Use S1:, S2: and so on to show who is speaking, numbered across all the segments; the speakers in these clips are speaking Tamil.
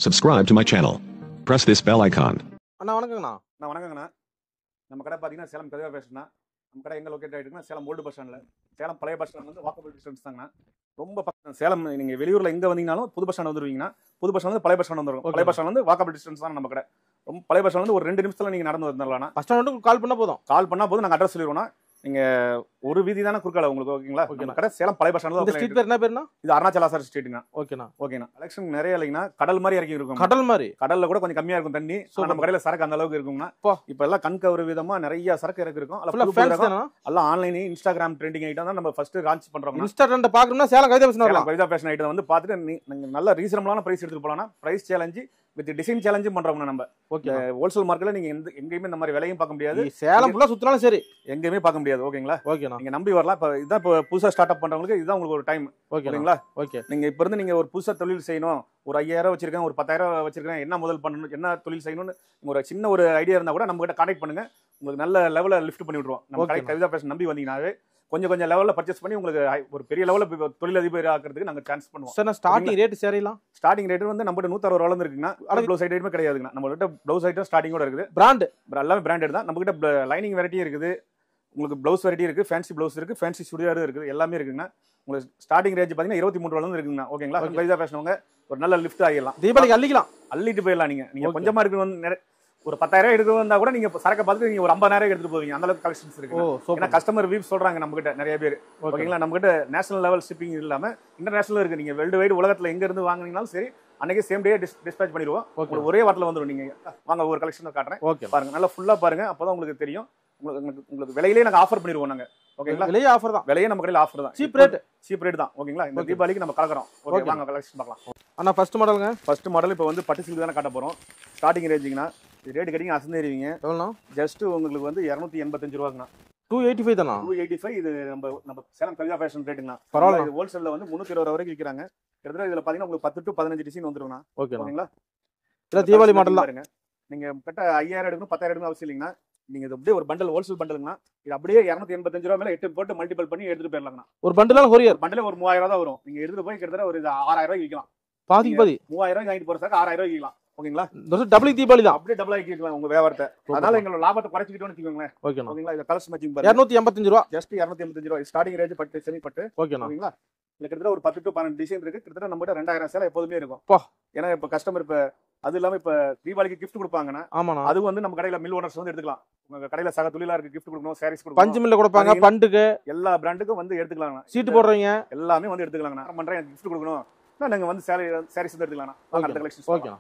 S1: Subscribe to my channel. Press this bell icon.
S2: அண்ணா வணக்கங்கண்ணா
S3: நான் வணக்கங்கண்ணா நம்ம கடை பார்த்தீங்கன்னா சேலம் கதிவா பேசுனா நம்ம கடை எங்கே லொக்கேட் ஆகிட்டுனா சேலம் ஓல்டு பஸ் ஸ்டாண்டில் சேலம் பழைய பஸ் ஸ்டாண்ட் வந்து வாக்கபிள் டிஸ்டன்ஸ் தாங்கண்ணா ரொம்ப பக்கம் சேலம் நீங்கள் வெளியூரில் எங்கே வந்தீங்கனாலும் புது பஸ் ஸ்டாண்ட் வந்துருவீங்கன்னா புது பஸ் ஸ்டாண்ட் வந்து பழைய பஸ் ஸ்டாண்ட் வந்துடும்
S2: Okay.
S3: பழைய பஸ் ஸ்டாண்ட் வந்து வாக்கபிள் டிஸ்டன்ஸ் தான் நம்ம கடை ரொம்ப பழைய பஸ் ஸ்டாண்ட் வந்து ஒரு ரெண்டு நிமிஷத்தில் நீங்கள் நடந்து வந்துடலாம்ண்ணா
S2: பஸ் ஸ்டாண்டுக்கு கால் பண்ணா போதும்
S3: கால் பண்ணால் போதும் நாங்கள் அட்ரஸ் சொல்லிடுவோம்னா நீங்கள் ஒரு வீதி தானே குறுக்கால உங்களுக்கு ஓகேங்களா
S2: Okay.
S3: நம்ம கடை சேலம் பழைய பஸ்
S2: இந்த
S3: ஸ்டாண்ட்
S2: ஸ்ட்ரீட் பேர் என்ன பேருண்ணா
S3: இது அருணாச்சலாசார் ஸ்ட்ரீட்டுங்க
S2: ஓகேண்ணா
S3: ஓகேண்ணா கலெக்ஷன் நிறைய இல்லைங்கண்ணா கடல் மாதிரி இறக்கி இருக்கும்
S2: கடல் மாதிரி
S3: கடல்ல கூட கொஞ்சம் கம்மியா இருக்கும் தண்ணி ஆனா
S2: Super.
S3: நம்ம கடையில சரக்கு அந்த அளவுக்கு இருக்கும்னா
S2: அப்பா.
S3: இப்ப எல்லாம் கண் கவரு விதமா நிறைய சரக்கு இறக்கு இருக்கும் அதுல
S2: ஃபுல்லா
S3: புது புது
S2: ஃபேன்ஸ்
S3: ரகம்,
S2: தானா
S3: எல்லாம் ஆன்லைன் இன்ஸ்டாகிராம் ட்ரெண்டிங் ஐட்டம் தான் நம்ம ஃபர்ஸ்ட் லான்ச் பண்றோம்
S2: இன்ஸ்டா ட்ரெண்ட் பார்க்கணும்னா சேலம் கவிதா பேசணும் வரலாம்
S3: கவிதா ஃபேஷன் ஐட்டம் வந்து பார்த்துட்டு நீ- நீங்க நல்ல ரீசனபிளான பிரைஸ் எடுத்துட்டு போலாம் பிரைஸ் சேலஞ்சு வித் டிசைன் சேலஞ்சும் பண்றோம் நம்ம
S2: ஓகே
S3: ஹோல்சேல் மார்க்கெட்ல நீங்க எந்த எங்கேயுமே இந்த மாதிரி விலையும் பார்க்க முடியாது
S2: சேலம் ஃபுல்லா சுத்தினாலும் சரி
S3: எங்கேயுமே பார்க்க முடியாது ஓகேங்களா
S2: ஓகேண்ணா
S3: நீங்க நம்பி வரலாம் இப்ப இதான் இப்போ புதுசா ஸ்டார்ட் அப் பண்றவங்களுக்கு இதுதான் உங்களுக்கு ஒரு டைம்
S2: ஓகேண்ணா
S3: ஓகேங்களா
S2: ஓகே
S3: நீங்க இப்ப இருந்து நீங்க ஒரு புதுசா தொழில் செய்யணும் ஒரு ஐயாயிரம் வச்சிருக்கேன் ஒரு பத்தாயிரம் வச்சிருக்கேன் என்ன முதல் பண்ணணும் என்ன தொழில் செய்யணும்னு ஒரு சின்ன ஒரு ஐடியா இருந்தா கூட நம்ம கிட்ட கான்டாக்ட் பண்ணுங்க உங்களுக்கு நல்ல லெவலில் லிஃப்ட் பண்ணி விட்டுருவோம் நம்ம கடை
S2: Okay.
S3: கவிதா பேச நம்பி வந்தீங்கன்னாவே கொஞ்சம் கொஞ்சம் லெவலில் பர்ச்சேஸ் பண்ணி உங்களுக்கு high- ஒரு பெரிய லெவலில் தொழிலதிபர் ஆக்கிறதுக்கு நாங்க சான்ஸ் பண்ணுவோம்
S2: சார் ஸ்டார்டிங் ரேட் சேரலாம்
S3: ஸ்டார்டிங் ரேட் வந்து நம்ம கிட்ட நூத்தறுபது ரூபாய் இருக்குங்கன்னா
S2: அது-
S3: ப்ளவுஸ் ஐட்டமே கிடையாதுங்க நம்ம கிட்ட ப்ளவுஸ் ஐட்டம் ஸ்டார்டிங்கோட இருக்குது
S2: பிராண்ட்
S3: அப்புறம் எல்லாமே பிராண்டட் தான் நம்ம கிட்ட லைனிங் வெரைட்டி இருக்குது உங்களுக்கு ப்ளவுஸ் வெரைட்டி இருக்கு ஃபேன்சி ப்ளவுஸ் இருக்கு ஃபேன்சி சுடிதார் இருக்குது எல்லாமே இருக்குங்க உங்களுக்கு ஸ்டார்டிங் ரேஞ்ச் பார்த்தீங்கன்னா இருபத்தி மூணு ரூபாய் இருக்குங்க ஓகேங்களா
S2: Okay.
S3: கவிதா பேசுனவங்க ஒரு நல்ல லிஃப்ட் ஆகிடலாம்
S2: தீபாவளிக்கு அள்ளிக்கலாம்
S3: அள்ளிட்டு போயிடலாம் நீங்க நீங்க
S2: Okay.
S3: கொஞ்சமா இருக்கு வந்து நிறைய- ஒரு பத்தாயிரம் எடுக்க வந்தா கூட நீங்க இப்ப சரக்கை பார்த்துட்டு நீங்க ஒரு ஐம்பதாயிரம் எடுத்துட்டு போவீங்க அந்த அளவுக்கு கலெக்ஷன்ஸ்
S2: ஓ
S3: இருக்கு ஏன்னா
S2: சூப்பர்
S3: கஸ்டமர் வீவ் சொல்றாங்க நம்ம கிட்ட நிறைய பேர்
S2: ஓகே
S3: ஓகேங்களா நம்ம கிட்ட நேஷனல் லெவல் ஷிப்பிங் இல்லாம இன்டர்நேஷனல் இருக்கு நீங்க வேர்ல்டு வைடு உலகத்துல எங்க இருந்து வாங்குனீங்கனாலும் சரி அன்னைக்கு சேம் டே டிஸ்பேச் பண்ணிடுவோம்
S2: ஓகே
S3: உங்களுக்கு ஒரே வாரத்துல வந்துடும் நீங்க வாங்க ஒரு கலெக்ஷன் காட்டுறேன்
S2: ஓகே
S3: பாருங்க நல்லா ஃபுல்லா பாருங்க அப்பதான் உங்களுக்கு தெரியும் உங்களுக்கு உங்களுக்கு- உங்களுக்கு விலையிலே நாங்க ஆஃபர் பண்ணிடுவோம் நாங்க ஓகேங்களா
S2: விலையே ஆஃபர் தான்
S3: விலையே நம்ம கடையில் ஆஃபர் தான்
S2: சீப் ரேட்
S3: சீப் ரேட் தான் ஓகேங்களா இந்த
S2: Okay.
S3: தீபாவளிக்கு நம்ம கலக்குறோம் ஓகே
S2: Okay.
S3: வாங்க கலெக்ஷன் பார்க்கலாம்
S2: அண்ணா ஃபர்ஸ்ட் மாடலுங்க
S3: ஃபர்ஸ்ட் மாடல் இப்போ வந்து பட்டு சில்க் தானே காட்ட போறோம் ஸ்டார்டிங் ரேஞ்சிங்கண்ணா இது ரேட் கட்டிங்க அசந்தேறிவீங்க
S2: எவ்வளோண்ணா
S3: ஜஸ்ட் உங்களுக்கு வந்து இரநூத்தி எண்பத்தஞ்சு ரூபாங்கண்ணா
S2: டூ எயிட்டி ஃபைவ் தானா
S3: டூ எயிட்டி ஃபைவ் இது நம்ம நம்ம சேலம் கவிதா ஃபேஷன் ரேட்டுங்கண்ணா
S2: பரவாயில்ல.
S3: இது ஹோல்சேலில் வந்து முந்நூற்றி இருபது ரூபா வரைக்கும் விற்கிறாங்க கிட்டத்தட்ட இதில் பார்த்தீங்கன்னா உங்களுக்கு பத்து டு பதினஞ்சு டிசைன் வந்துருங்கண்ணா
S2: ஓகேண்ணா
S3: ஓகேங்களா
S2: இல்லை தீபாவளி மாடல் தான்
S3: பாருங்க நீங்க கிட்ட ஐயாயிரம் எடுக்கணும் பத்தாயிரம் எடுக்கணும் அவசியம் இல்லைங்கண்ணா நீங்க இது அப்படியே ஒரு பண்டல் ஹோல்சேல் பண்டலுங்கண்ணா இது அப்படியே இரநூத்தி எண்பத்தஞ்சு ரூபா மேல எட்டு போட்டு மல்டிபிள் பண்ணி எடுத்துட்டு போயிடலாங்கண்ணா
S2: ஒரு பண்டிலான கொரியர்
S3: பண்டலே ஒரு மூவாயிரம் ரூபா தான் வரும் நீங்க எடுத்துட்டு போய் கிட்டத்தட்ட ஒரு இது ஆறாயிரம் ரூபாய்க்கு விற்கலாம்
S2: பாதிக்கு பாதி
S3: மூவாயிரம் ரூபாய்க்கு வாங்கிட்டு போற சார் ஆறாயிரம் ரூபாய்க்கு விற்கலாம் ஓகேங்களா
S2: இந்த வருஷம் டபுள் தீபாவளி தான்
S3: அப்படியே டபுள் ஆக்கி விற்கலாம் உங்க வியாபாரத்தை அதனால எங்களோட லாபத்தை குறைச்சிக்கிட்டோம்னு வச்சுக்கோங்களேன்
S2: ஓகேண்ணா
S3: ஓகேங்களா இந்த கலர்ஸ் மேட்சிங் பாருங்க
S2: இரநூத்தி எண்பத்தஞ்சு ரூபா
S3: ஜஸ்ட் இரநூத்தி எண்பத்தஞ்சு ரூபாய் ஸ்டார்டிங் ரேஞ்ச் பட்டு செமி பட்டு
S2: ஓகேண்ணா
S3: ஓகேங்களா இல்ல கிட்டத்தட்ட ஒரு பத்து டு பன்னெண்டு டிசைன் இருக்கு கிட்டத்தட்ட நம்ம கிட்ட ரெண்டாயிரம் சேலை எப்போதுமே இருக்கும்
S2: பா.
S3: ஏன்னா இப்ப கஸ்டமர் இப்ப அது இல்லாம இப்ப தீபாவளிக்கு gift கொடுப்பாங்கன்னா
S2: ஆமாண்ணா
S3: அது வந்து நம்ம கடையில மில் ஓனர்ஸ் வந்து எடுத்துக்கலாம் உங்க கடையில சக தொழிலாளருக்கு gift கொடுக்கணும் சாரீஸ்
S2: பஞ்சு
S3: கொடுக்கணும்
S2: மில்ல கொடுப்பாங்க
S3: பாத்தீங்கன்னா-
S2: பண்டுக்கு
S3: எல்லா பிராண்டுக்கும் வந்து எடுத்துக்கலாம்
S2: சீட்டு போடுறீங்க
S3: எல்லாமே வந்து எடுத்துக்கலாம் நான் பண்றேன் gift கொடுக்கணும் நான் நீங்க வந்து சாரி சாரீஸ் வந்து எடுத்துக்கலாம் வாங்க அடுத்த கலெக்ஷன்
S2: ஓகேண்ணா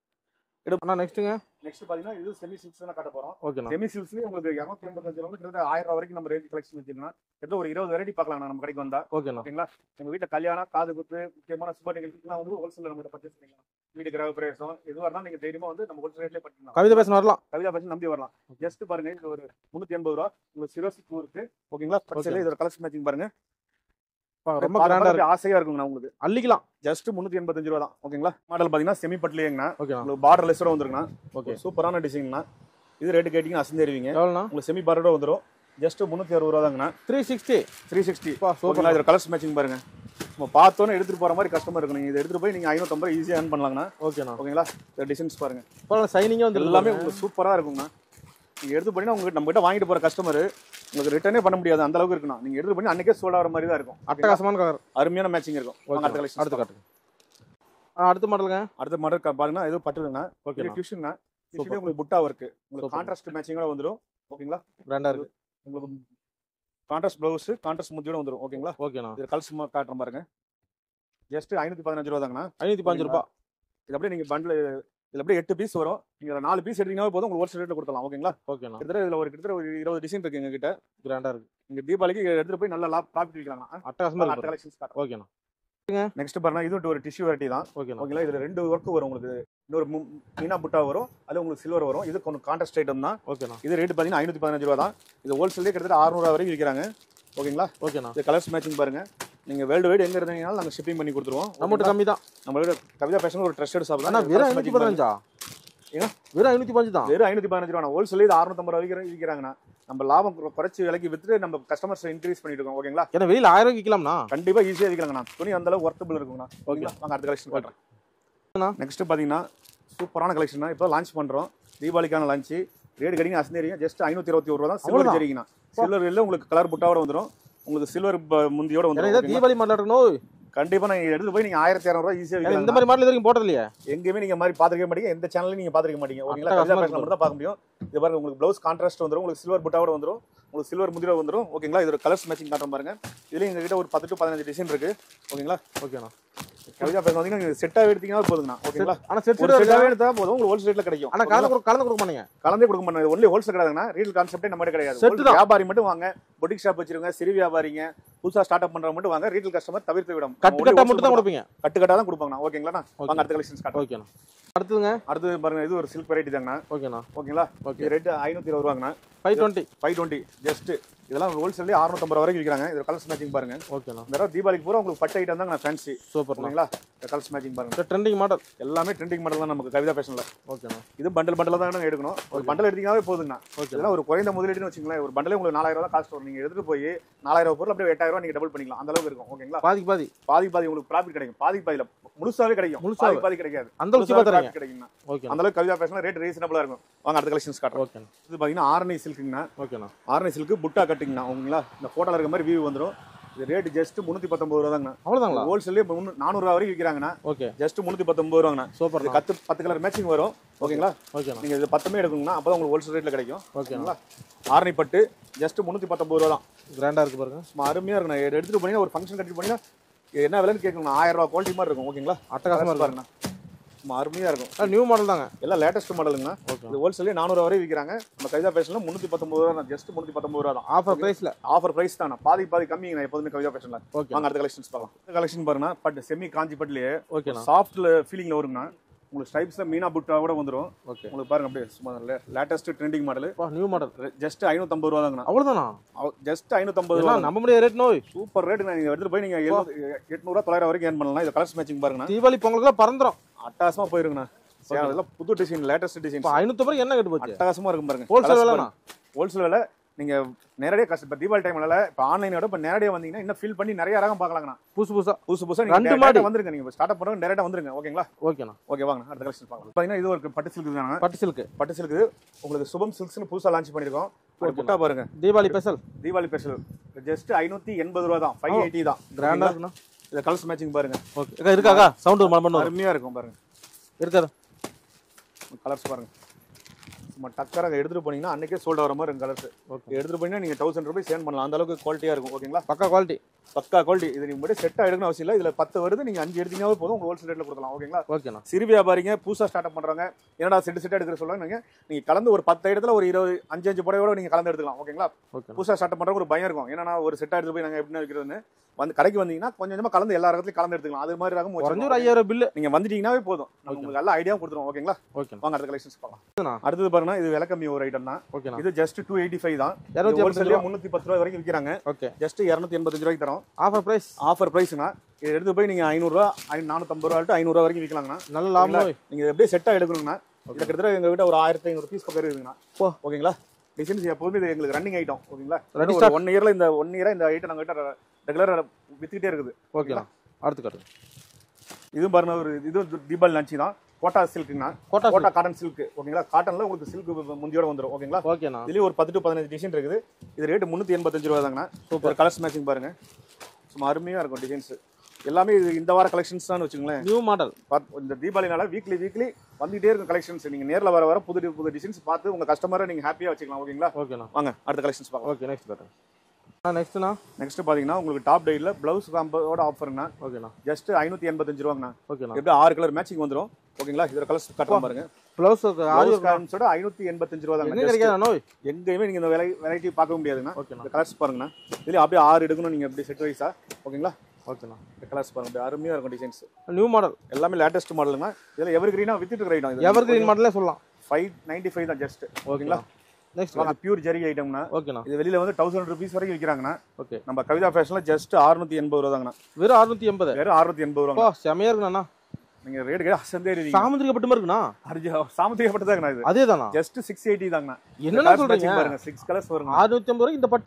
S2: அண்ணா நெக்ஸ்ட்டுங்க
S3: நெக்ஸ்ட் பாத்தீங்கன்னா இது செமி சில்க்ஸ் தான் காட்ட போறோம்
S2: ஓகேண்ணா
S3: செமி சில்க்ஸ்லயே உங்களுக்கு இரநூத்தி எண்பத்தஞ்சு ரூபாய் கிட்டத்தட்ட ஆயிரம் ரூபாய் வரைக்கும் நம்ம ரேஞ்ச் கலெக்ஷன் வச்சிருக்கோம் கிட்டத்தட்ட ஒரு இருபது வெரைட்டி பார்க்கலாம் நம்ம கடைக்கு வந்தா
S2: ஓகேண்ணா
S3: ஓகேங்களா உங்க வீட்டுல கல்யாணம் காது குத்து முக்கியமான சுப நிகழ்ச்சிலாம் வந்து ஹோல்சேல் நம்ம பர்ச்சேஸ் பண்ணிக்கலாம் வீடு கிரக பிரவேசம் எதுவாக இருந்தாலும் நீங்க தைரியமா வந்து நம்ம ஹோல்சேல் ரேட்லேயே பண்ணிக்கலாம்
S2: கவிதை பேச வரலாம்
S3: கவிதா பற்றி நம்பி வரலாம் ஜஸ்ட் பாருங்க இது ஒரு முந்நூத்தி எண்பது ரூபா உங்களுக்கு சிரோசி பூ இருக்கு ஓகேங்களா பச்சையில இதோட கலெக்ஷன் மேட்சிங் பாருங்க
S2: ரொம்ப
S3: பார்க்க
S2: கிராண்டா
S3: பார்க்க
S2: இருக்கு
S3: ஆசையா இருக்குங்கண்ணா உங்களுக்கு
S2: அள்ளிக்கலாம்
S3: ஜஸ்ட் முந்நூத்தி எண்பத்தஞ்சு ரூபா தான் ஓகேங்களா மாடல் பாத்தீங்கன்னா செமி பட்லியங்கண்ணா
S2: ஓகேண்ணா
S3: உங்களுக்கு பார்டர் லெஸ்ஸோட வந்துருங்கண்ணா
S2: ஓகே
S3: சூப்பரான டிசைன்ண்ணா இது ரேட்டு கேட்டிங்கன்னா அசந்தேருவீங்க
S2: எவ்வளோண்ணா
S3: உங்களுக்கு செமி பார்டரோட வந்துடும் ஜஸ்ட் முந்நூத்தி அறுபது ரூபா தாங்கண்ணா
S2: த்ரீ சிக்ஸ்டி
S3: த்ரீ சிக்ஸ்டி
S2: பா சூப்பர்
S3: ஓகேங்களா இதோட கலர்ஸ் மேட்சிங் பாருங்க நம்ம பார்த்தோன்னே எடுத்துட்டு போற மாதிரி கஸ்டமர் இருக்கும் நீங்க இதை எடுத்துட்டு போய் நீங்க ஐநூத்தம்பது ஈஸியாக ஏர்ன் பண்ணலாங்கண்ணா
S2: ஓகேண்ணா
S3: ஓகேங்களா இந்த டிசைன்ஸ் பாருங்க
S2: பரவாயில்ல சைனிங்காக வந்து
S3: எல்லாமே உங்களுக்கு சூப்பரா இருக்குங்கண்ணா நீங்க எடுத்து போனீங்கன்னா உங்க நம்ம கிட்ட வாங்கிட்டு போற கஸ்டமர் உங்களுக்கு ரிட்டர்னே பண்ண முடியாது அந்த அளவுக்கு இருக்குண்ணா நீங்க எடுத்து பண்ணி அன்னைக்கே சோல்ட் ஆகிற மாதிரி தான் இருக்கும்
S2: அட்டகாசமான கலர்
S3: அருமையான மேட்சிங் இருக்கும் வாங்க அடுத்த
S2: அடுத்து
S3: கலெக்ஷன்
S2: காட்டுங்க ஆ அடுத்த மாடலுங்க
S3: அடுத்த மாடல் பாருங்கன்னா ஏதோ பட்டுதுங்கண்ணா இது
S2: ஓகேண்ணா
S3: டியூஷன்னா
S2: Super.
S3: உங்களுக்கு புட்டா இருக்கு உங்களுக்கு
S2: Super.
S3: கான்ட்ராஸ்ட் மேட்சிங்கோட வந்துடும் ஓகேங்களா
S2: பிராண்டா இருக்கு
S3: உங்களுக்கு கான்ட்ராஸ்ட் பிளவுஸ் கான்ட்ராஸ்ட் முத்தியோட வந்துடும் ஓகேங்களா
S2: ஓகேண்ணா
S3: இது கலர்ஸ் காட்டுறேன் பாருங்க ஜஸ்ட் ஐநூத்தி பதினஞ்சு ரூபா தாங்கண்ணா
S2: ஐநூத்தி பாஞ்சு ரூபா
S3: இது அப்படியே நீங்க பண்டில் இதுல அப்படியே எட்டு பீஸ் வரும் நீங்க இதுல நாலு பீஸ் எடுத்தீங்கன்னா போதும் உங்களுக்கு ஹோல்சேல் ரேட்ல கொடுக்கலாம் ஓகேங்களா
S2: ஓகேண்ணா
S3: கிட்டத்தட்ட இதுல ஒரு கிட்டத்தட்ட ஒரு இருபது டிசைன் இருக்கு எங்க கிட்ட
S2: கிராண்டா இருக்கு
S3: நீங்க தீபாவளிக்கு எடுத்துட்டு போய் நல்லா லாப் ப்ராஃபிட் விற்கலாம்
S2: அட்டகாசமா
S3: அடுத்த
S2: இருக்கு
S3: கலெக்ஷன்ஸ் காட்டுறேன்
S2: ஓகேண்ணா
S3: நெக்ஸ்ட் பாருங்க இது ஒரு டிஷ்யூ வெரைட்டி தான்
S2: ஓகேண்ணா
S3: ஓகேங்களா இதுல ரெண்டு ஒர்க் வரும் உங்களுக்கு இன்னொரு மு- மீனா புட்டா வரும் அது உங்களுக்கு சில்வர் வரும் இது கொஞ்சம் கான்ட்ராஸ்ட் ஐட்டம் தான்
S2: ஓகேண்ணா
S3: இது ரேட் பாத்தீங்கன்னா ஐநூத்தி பதினஞ்சு ரூபா தான் இது ஹோல்சேலே கிட்டத்தட்ட 600 ரூபா வரைக்கும் விற்கிறாங்க ஓகேங்களா
S2: ஓகேண்ணா
S3: இது கலர்ஸ் மேட்சிங் பாருங்க நீங்க வேர்ல்டு வைடு எங்க இருந்தீங்கனாலும் நாங்க ஷிப்பிங் பண்ணி கொடுத்துருவோம்
S2: நம்மகிட்ட கம்மி தான்
S3: நம்மளோட கவிதா ஃபேஷன் ஒரு ட்ரஸ்டட் ஷாப்
S2: அண்ணா வெறும் ஐநூத்தி பதினஞ்சா
S3: ஏங்க?
S2: வெறும் ஐநூத்தி பதினஞ்சு தான்
S3: வெறும் ஐநூத்தி பதினஞ்சு ரூபா ஹோல்சேல் இது அறுநூத்தம்பது ரூபா விற்கிற விற்கிறாங்கண்ணா நம்ம லாபம் குறை- குறைச்சு விலைக்கு வித்துட்டு நம்ம கஸ்டமர்ஸ் இன்க்ரீஸ் பண்ணிட்டு இருக்கோம் ஓகேங்களா
S2: ஏன்னா வெளியில ஆயிரம் விற்கலாம்ண்ணா
S3: கண்டிப்பா ஈஸியா விற்கலாங்கண்ணா துணி அந்த அளவுக்கு ஒர்த்தபிள் இருக்குங்கண்ணா ஓகேங்களா வாங்க அடுத்த கலெக்ஷன் காட்டுறேன் நெக்ஸ்ட் பார்த்தீங்கன்னா சூப்பரான கலெக்ஷன் தான் இப்போ லான்ச் பண்ணுறோம் தீபாவளிக்கான லான்ச் ரேட் கட்டிங்க அசந்தேரிங்க ஜஸ்ட் ஐநூற்றி இருபத்தி ஒரு ரூபா தான் சில்வர்
S2: அவ்வளவுதான்.
S3: ஜெரிங்கண்ணா சில்வர் இல்லை உங்களுக்கு கலர் புட்டாவோட வந்துடும் உங்களுக்கு சில்வர் முந்தியோட
S2: ஏன்னா
S3: வந்துடும்
S2: இதான்
S3: ஓகேங்களா?
S2: தீபாவளி மாடல் இருக்கணும்
S3: கண்டிப்பா நீங்க எடுத்து போய் நீங்க ஆயிரத்தி இரநூறுவா ஈஸியா
S2: ஏன்னா இந்த
S3: விற்கலாம்
S2: மாதிரி மாடல் இது வரைக்கும் போட்டது இல்லையா
S3: எங்கேயுமே நீங்க மாதிரி பாத்துக்க மாட்டீங்க எந்த சேனல்லையும் நீங்க பாத்துக்க மாட்டீங்க ஓகேங்களா
S2: அட்டகாசமா
S3: கவிதா
S2: இருக்கு
S3: ஃபேஷன்ல மட்டும் தான் பார்க்க முடியும் இது பாருங்க உங்களுக்கு ப்ளவுஸ் கான்ட்ராஸ்ட் வந்துரும் உங்களுக்கு சில்வர் புட்டாவோட வந்துரும் உங்களுக்கு சில்வர் முதிர வந்துரும் ஓகேங்களா இது ஒரு கலர்ஸ் மேட்சிங் காட்டுறோம் பாருங்க இதுல எங்க கிட்ட ஒரு பத்து டு பதினஞ்சு டிசைன் இருக்கு ஓகேங்களா
S2: ஓகேண்ணா
S3: கவிதா ஃபேஷன் வந்தீங்கன்னா நீங்க செட்டாக எடுத்தீங்கன்னா போதுங்கண்ணா ஓகேங்களா
S2: ஆனா செட்
S3: ஒரு
S2: செட்
S3: செட்டாவே எடுத்தா போதும் உங்களுக்கு ஹோல்சேல் ரேட்ல கிடைக்கும்
S2: ஆனா கலந்து கொடுக்க கலந்து கொடுக்க மாட்டீங்க
S3: கலந்தே கொடுக்க மாட்டாங்க ஒன்லி ஹோல்சேல் கிடையாதுங்கன்னா ரீல் கான்செப்டே நம்ம கிடையாது
S2: Set
S3: Wholesale
S2: தான்.
S3: வியாபாரி மட்டும் வாங்க பொட்டிக் ஷாப் வச்சிருங்க சிறு வியாபாரிங்க புதுசா ஸ்டார்ட் அப் பண்றவங்க மட்டும் வாங்க ரீட்டைல் கஸ்டமர் தவிர்த்து விடும்
S2: கட்டு கட்டா மட்டும் தான் கொடுப்பீங்க
S3: கட்டு கட்டா தான் கொடுப்பாங்க ஓகேங்களா வாங்க அடுத்த கலெக்ஷன்ஸ் காட்டுறோம்
S2: ஓகேண்ணா அடுத்ததுங்க
S3: அடுத்து பாருங்க இது ஒரு சில்க் வெரைட்டி தாங்கண்ணா
S2: ஓகேண்ணா
S3: ஓகேங்களா
S2: ஓகே
S3: இது ரேட்டு ஐநூத்தி இருபது ரூபாங்கண்ணா
S2: five twenty
S3: five twenty just இதெல்லாம் ஹோல்சேல்லே அறுநூத்தம்பது ரூபா வரைக்கும் விற்கிறாங்க இது கலர்ஸ் மேட்சிங் பாருங்க
S2: ஓகேண்ணா
S3: இந்த தடவை தீபாவளிக்கு பூரா உங்களுக்கு பட்டு ஐட்டம் தாங்க ஃபேன்சி
S2: சூப்பர்ண்ணா
S3: ஓகேங்களா கலர்ஸ் மேட்சிங் பாருங்க
S2: ட்ரெண்டிங் மாடல்
S3: எல்லாமே ட்ரெண்டிங் மாடல் தான் நமக்கு கவிதா ஃபேஷன்ல
S2: ஓகேண்ணா
S3: இது பண்டல் பண்டல் தான் எடுக்கணும் ஒரு பண்டல் எடுத்தீங்கன்னாவே போதுங்கண்ணா
S2: ஓகே
S3: இதெல்லாம் ஒரு குறைந்த முதலீடுன்னு வச்சுங்களேன் ஒரு பண்டலே உங்களுக்கு நாலாயிரம் ரூபா காஸ்ட் வரும் நீங்க எடுத்துட்டு போய் நாலாயிரம் ரூபாய் பொருள் அப்படியே எட்டாயிரம் ரூபாய் நீங்க டபுள் பண்ணிக்கலாம் அந்த அளவுக்கு இருக்கும் ஓகேங்களா
S2: பாதிக்கு பாதி
S3: பாதி பாதி உங்களுக்கு ப்ராஃபிட் கிடைக்கும் பாதி பாதியில முழுசாவே கிடைக்கும்
S2: முழுசாவே.
S3: பாதி பாதி கிடைக்காது
S2: அந்த அளவுக்கு சீப்பா தரீங்க
S3: கிடைக்குங்கண்ணா
S2: ஓகேண்ணா
S3: அந்த அளவுக்கு கவிதா ஃபேஷன்ல ரேட் ரீசனபிளா இருக்கும் வாங்க அடுத்த கலெக்ஷன்ஸ் காட்டுறோம்
S2: ஓகேண்ணா
S3: இது பாத்தீங்கன்னா ஆரணி சில்க்குங்கண்ணா
S2: ஓகேண்ணா
S3: ஆரணி சில்க்கு புட்டா கட்டிங்கண்ணா ஓகேங்களா இந்த போட்டோல இருக்க மாதிரி வியூ வந்துரும் இது ரேட் ஜஸ்ட் முந்நூத்தி பத்தொன்பது ரூபா தாங்கண்ணா
S2: அவ்வளோதாங்களா
S3: ஹோல்சேல்லே நானூறு ரூபா வரைக்கும் விற்கிறாங்கண்ணா
S2: ஓகே
S3: ஜஸ்ட் முந்நூத்தி பத்தொன்பது ரூபாங்கண்ணா இது
S2: சூப்பர்ண்ணா
S3: கத்து பத்து கலர் மேட்சிங் வரும் ஓகேங்களா
S2: ஓகேண்ணா
S3: நீங்க இது பத்துமே எடுக்கணும்னா அப்பதான் உங்களுக்கு ஹோல்சேல் ரேட்ல கிடைக்கும்
S2: ஓகேண்ணா
S3: ஆரணி பட்டு ஜஸ்ட் முந்நூத்தி பத்தொன்பது ரூபா தான்
S2: கிராண்டா இருக்கு பாருங்க
S3: சும்மா அருமையா இருக்கும் நான் எடுத்துட்டு போனீங்கன்னா ஒரு ஃபங்க்ஷன் கட்டிட்டு போனீங்கன்னா இது என்ன விலைன்னு கேட்கணும் ஆயிரம் ரூபா குவாலிட்டி மாதிரி இருக்கும் ஓகேங்களா
S2: அட்டகாசமா இருக்கு
S3: பாருங்கண்ணா சும்மா அருமையா இருக்கும்
S2: நியூ மாடல் தாங்க
S3: எல்லாம் லேட்டஸ்ட் மாடலுங்கண்ணா
S2: ஓகே
S3: இது ஹோல்சேல்லே நானூறு வரை விற்கிறாங்க நம்ம கைதா ஃபேஷன்ல முந்நூத்தி பத்தொன்பது ரூபா தான் ஜஸ்ட் முந்நூத்தி பத்தொன்பது ரூபா தான்
S2: ஆஃபர் பிரைஸ்ல
S3: ஆஃபர் பிரைஸ் தான் பாதி பாதி கம்மிங்க எப்போதுமே கவிதா ஃபேஷன்ல
S2: ஓகே
S3: வாங்க அடுத்த கலெக்ஷன்ஸ் பார்க்கலாம் இந்த கலெக்ஷன் பாருங்க பட்டு செமி காஞ்சி பட்டுலயே
S2: ஓகேண்ணா
S3: சாஃப்ட்ல ஃபீலிங்ல வருங்கண்ணா உங்களுக்கு ஸ்டைப்ஸ்ல மீனா புட்டாவோட வந்துரும்
S2: ஓகே
S3: உங்களுக்கு பாருங்க அப்படியே சும்மா லேட்டஸ்ட் ட்ரெண்டிங் மாடல்
S2: வா நியூ மாடல்
S3: ஜஸ்ட் ஐநூத்தம்பது ரூபா தாங்கண்ணா
S2: அவ்வளோதானா
S3: ஜஸ்ட் ஐநூத்தம்பது ரூபா
S2: எல்லாம் நம்ப முடியாத ரேட் நோய்
S3: சூப்பர் ரேட் நீங்க எடுத்துட்டு போய் நீங்க எட்நூறுவா தொள்ளாயிரம் வரைக்கும் ஏர்ன் பண்ணலாம் இது கலர்ஸ் மேட்சிங் பாருங்கண்ணா
S2: தீபாவளி பொங்கலுக்குலாம் பறந்துரும்
S3: அட்டகாசமா போயிருங்கண்ணா சரி, அதெல்லாம் புது டிசைன் லேட்டஸ்ட் டிசைன்
S2: இப்போ ஐநூத்தம்பது என்ன கட்டு போச்சு
S3: அட்டகாசமா இருக்கும் பாருங்க
S2: ஹோல்சேல் விலைண்ணா
S3: ஹோல்சேல் விலை நீங்க நேரடியாக கஷ்டம் இப்போ தீபாவளி டைம்ல இப்போ ஆன்லைனோட இப்போ நேரடியாக வந்தீங்கன்னா இன்னும் ஃபீல் பண்ணி நிறைய ரகம் பார்க்கலாங்கண்ணா
S2: புதுசு புதுசா
S3: புதுசு புதுசா
S2: ரெண்டு
S3: நீங்க
S2: மாடி.
S3: டேரக்டா வந்துருங்க நீங்க ஸ்டார்ட் அப் பண்ணுங்க டேரக்டா வந்துருங்க ஓகேங்களா
S2: ஓகேண்ணா
S3: ஓகே வாங்க அடுத்த கலெக்ஷன் பார்க்கலாம் பார்த்தீங்கன்னா இது ஒரு பட்டு சில்க் தானே
S2: பட்டு சில்க்கு
S3: பட்டு சில்க் உங்களுக்கு சுபம் சில்க்ஸ்னு புதுசா லான்ச் பண்ணிருக்கோம் ஒரு புட்டா பாருங்க
S2: Deepavali special
S3: Deepavali special just ஐநூத்தி எண்பது ரூபா தான் ஃபைவ் எயிட்டி தான்
S2: கிராண்டா இருக்குண்ணா
S3: இந்த கலர்ஸ் மேட்சிங் பாருங்க
S2: ஓகே அக்கா இருக்காக்கா சவுண்டு மழை பண்ணுவோம்
S3: அருமையா இருக்கும் பாருங்க
S2: இருக்காது
S3: கலர்ஸ் பாருங்க சும்மா டக்கராக எடுத்துட்டு போனீங்கன்னா அன்னைக்கே சோல்ட் ஆகிற மாதிரி இருக்கும் கலர்ஸ்
S2: ஓகே
S3: எடுத்துட்டு போனீங்கன்னா நீங்க தௌசண்ட் ருபீஸ் சேன் பண்ணலாம் அந்த அளவுக்கு குவாலிட்டியா இருக்கும் ஓகேங்களா
S2: பக்கா குவாலிட்டி
S3: பக்கா குவாலிட்டி இது நீங்க மட்டும் செட்டாக எடுக்கணும் அவசியம் இல்லை இதுல பத்து வருது நீங்க அஞ்சு எடுத்தீங்கன்னா போதும் உங்களுக்கு ஹோல்சேல் ரேட்ல கொடுக்கலாம் ஓகேங்களா
S2: ஓகேண்ணா
S3: சிறு வியாபாரிங்க புதுசா ஸ்டார்ட் அப் பண்றாங்க என்னடா செட்டு செட்டா எடுக்கிற சொல்லுங்க நீங்க நீங்க கலந்து ஒரு பத்து இடத்துல ஒரு இருபது அஞ்சு அஞ்சு புடவையோட நீங்க கலந்து எடுத்துக்கலாம் ஓகேங்களா
S2: ஓகேண்ணா
S3: புதுசா ஸ்டார்ட் பண்றவங்க ஒரு பயம் இருக்கும் ஏன்னா ஒரு செட்டா எடுத்து போய் நாங்க எப்படி வைக்கிறதுன்னு வந்து கடைக்கு வந்தீங்கன்னா கொஞ்சம் கொஞ்சமா கலந்து எல்லா இடத்துலயும் கலந்து எடுத்துக்கலாம் அது மாதிரி ரகம்
S2: குறைஞ்ச
S3: வச்சிருக்கோம்.
S2: ஒரு ஐயாயிரம் பில்லு
S3: நீங்க வந்துட்டீங்கன்னாவே போதும் நம்ம உங்களுக்கு எல்லா ஐடியாவும் கொடுத்துருவோம் ஓகேங்களா
S2: ஓகேண்ணா
S3: வாங்க அடுத்த கலெக்ஷன்ஸ் பார்க்கலாம்
S2: ஓகேண்ணா
S3: அடுத்தது பாருங்க இது விலை கம்மி ஒரு ஐட்டம் தான்
S2: ஓகேண்ணா
S3: இது ஜஸ்ட் டூ எயிட்டி ஃபைவ் தான்
S2: இரநூத்தி ஐம்பத்தஞ்சு
S3: ஹோல்சேல்லே முந்நூற்றி பத்து ரூபாய் வரைக்கும் விற்கிறாங்க
S2: ஓகே
S3: ஜஸ்ட் இரநூத்தி எண்பத்தஞ்சு ரூபாய்க்கு தரோம்
S2: ஆஃபர் பிரைஸ்
S3: ஆஃபர் ப்ரைஸ்னா இது எடுத்து போய் நீங்க ஐநூறுரூவா நானூற்றம்பது ரூபா டு ஐநூறுரூவா வரைக்கும் விற்கலாங்கண்ணா
S2: நல்ல லாபம் நோய்
S3: நீங்க எப்படியே செட்டா எடுக்கணும்னா இதுல கிட்டத்தட்ட எங்க கிட்ட ஒரு ஆயிரத்தி ஐநூறு பீஸ் பக்கம் இருக்குங்கண்ணா
S2: போ.
S3: ஓகேங்களா டிசைன்ஸ் எப்போதுமே இது எங்களுக்கு ரன்னிங் ஐட்டம் ஓகேங்களா
S2: Ready
S3: ஒரு ஒன் இயர்ல இந்த ஒன் இயரா இந்த ஐட்டம் நாங்க கிட்ட ரெகுலரா வித்துக்கிட்டே இருக்குது
S2: ஓகேண்ணா அடுத்து காட்டு
S3: இதுவும் பாருங்க ஒரு இது தீபாவளி லஞ்சி தான் கோட்டா சில்க்குங்கண்ணா
S2: கோட்டா
S3: கோட்டா காட்டன் சில்க் ஓகேங்களா காட்டன்ல உங்களுக்கு சில்க் முந்தியோட வந்துரும் ஓகேங்களா
S2: ஓகேண்ணா
S3: இதுலயும் ஒரு பத்து டு பதினஞ்சு டிசைன் இருக்குது இது ரேட் முந்நூற்றி எண்பத்தஞ்சு ரூபா தாங்கண்ணா சூப்பர் கலர்ஸ் மேட்சிங் பாருங்க சும்மா அருமையா இருக்கும் டிசைன்ஸ் எல்லாமே இது இந்த வார கலெக்ஷன்ஸ் தான் வச்சுங்களேன்
S2: நியூ மாடல்
S3: பாத்- இந்த தீபாவளினால வீக்லி வீக்லி வந்துகிட்டே இருக்கும் கலெக்ஷன்ஸ் நீங்க நேர்ல வர வர புது புது டிசைன்ஸ் பார்த்து உங்க கஸ்டமரை நீங்க ஹாப்பியா வச்சுக்கலாம் ஓகேங்களா
S2: ஓகேண்ணா
S3: வாங்க அடுத்த கலெக்ஷன்ஸ் பார்க்கலாம்
S2: ஓகே நெக்ஸ்ட் காட்டு ஆ நெக்ஸ்ட்ண்ணா
S3: நெக்ஸ்ட் பாத்தீங்கன்னா உங்களுக்கு டாப் டைல பிளவுஸ் காம்போட ஆஃபர்னா
S2: ஓகேண்ணா
S3: ஜஸ்ட் ஐநூத்தி எண்பத்தஞ்சு ரூபாங்கண்ணா
S2: ஓகேண்ணா
S3: எப்படி ஆறு கலர் மேட்சிங் வந்துரும் ஓகேங்களா இதோட கலர்ஸ் கட்டுறோம் பாருங்க
S2: ப்ளவுஸ் ஆரி
S3: பிளவுஸ் காம்போட ஐநூத்தி எண்பத்தஞ்சு ரூபா
S2: எங்க
S3: தாங்க
S2: கிடைக்காத நோய்
S3: எங்கேயுமே நீங்க இந்த வெரைட்டி பார்க்க முடியாதுண்ணா
S2: ஓகேண்ணா
S3: இந்த கலர்ஸ் பாருங்கண்ணா இதுல அப்படியே ஆறு எடுக்கணும் நீங்க எப்படி செட் வைஸா ஓகேங்களா
S2: ஓகேண்ணா
S3: இந்த கலர்ஸ் பாருங்க அப்படியே அருமையா இருக்கும் டிசைன்ஸ்
S2: நியூ மாடல்
S3: எல்லாமே லேட்டஸ்ட் மாடலுங்க இதுல எவர் கிரீனா வித்துட்டு இருக்கிற ஐட்டம்
S2: எவர் கிரீன் மாடலே சொல்லலாம்
S3: ஃபைவ் நைன்டி ஃபைவ் தான் ஜஸ்ட் ஓகேங்களா
S2: நெக்ஸ்ட்
S3: வாங்க பியூர் ஜெரி ஐட்டம்னா
S2: ஓகேண்ணா
S3: இது வெளியில வந்து தௌசண்ட் ருபீஸ் வரைக்கும் விற்கிறாங்கண்ணா
S2: ஓகே
S3: நம்ம கவிதா ஃபேஷன்ல ஜஸ்ட் அறுநூத்தி எண்பது ரூபா தாங்கண்ணா
S2: வெறும் அறுநூத்தி எண்பது
S3: வெறும் அறுநூத்தி எண்பது ரூபா
S2: பா செமையா இருக்குண்ணா
S3: நீங்க ரேட் கேட்டு அசந்தே இருக்கீங்க
S2: சாமுந்திரிக்கப்பட்ட மாதிரி இருக்குண்ணா
S3: அரிஜி சாமத்தியப்பட்டதாங்கண்ணா இது
S2: அதே தானா
S3: ஜஸ்ட் சிக்ஸ் எயிட்டி தாங்கண்ணா
S2: என்னண்ணா
S3: Colours matching
S2: சொல்றீங்க
S3: பாருங்க சிக்ஸ் கலர்ஸ் வருங்க
S2: அறுநூத்தி ஐம்பது ரூபாய் இந்த பட்டா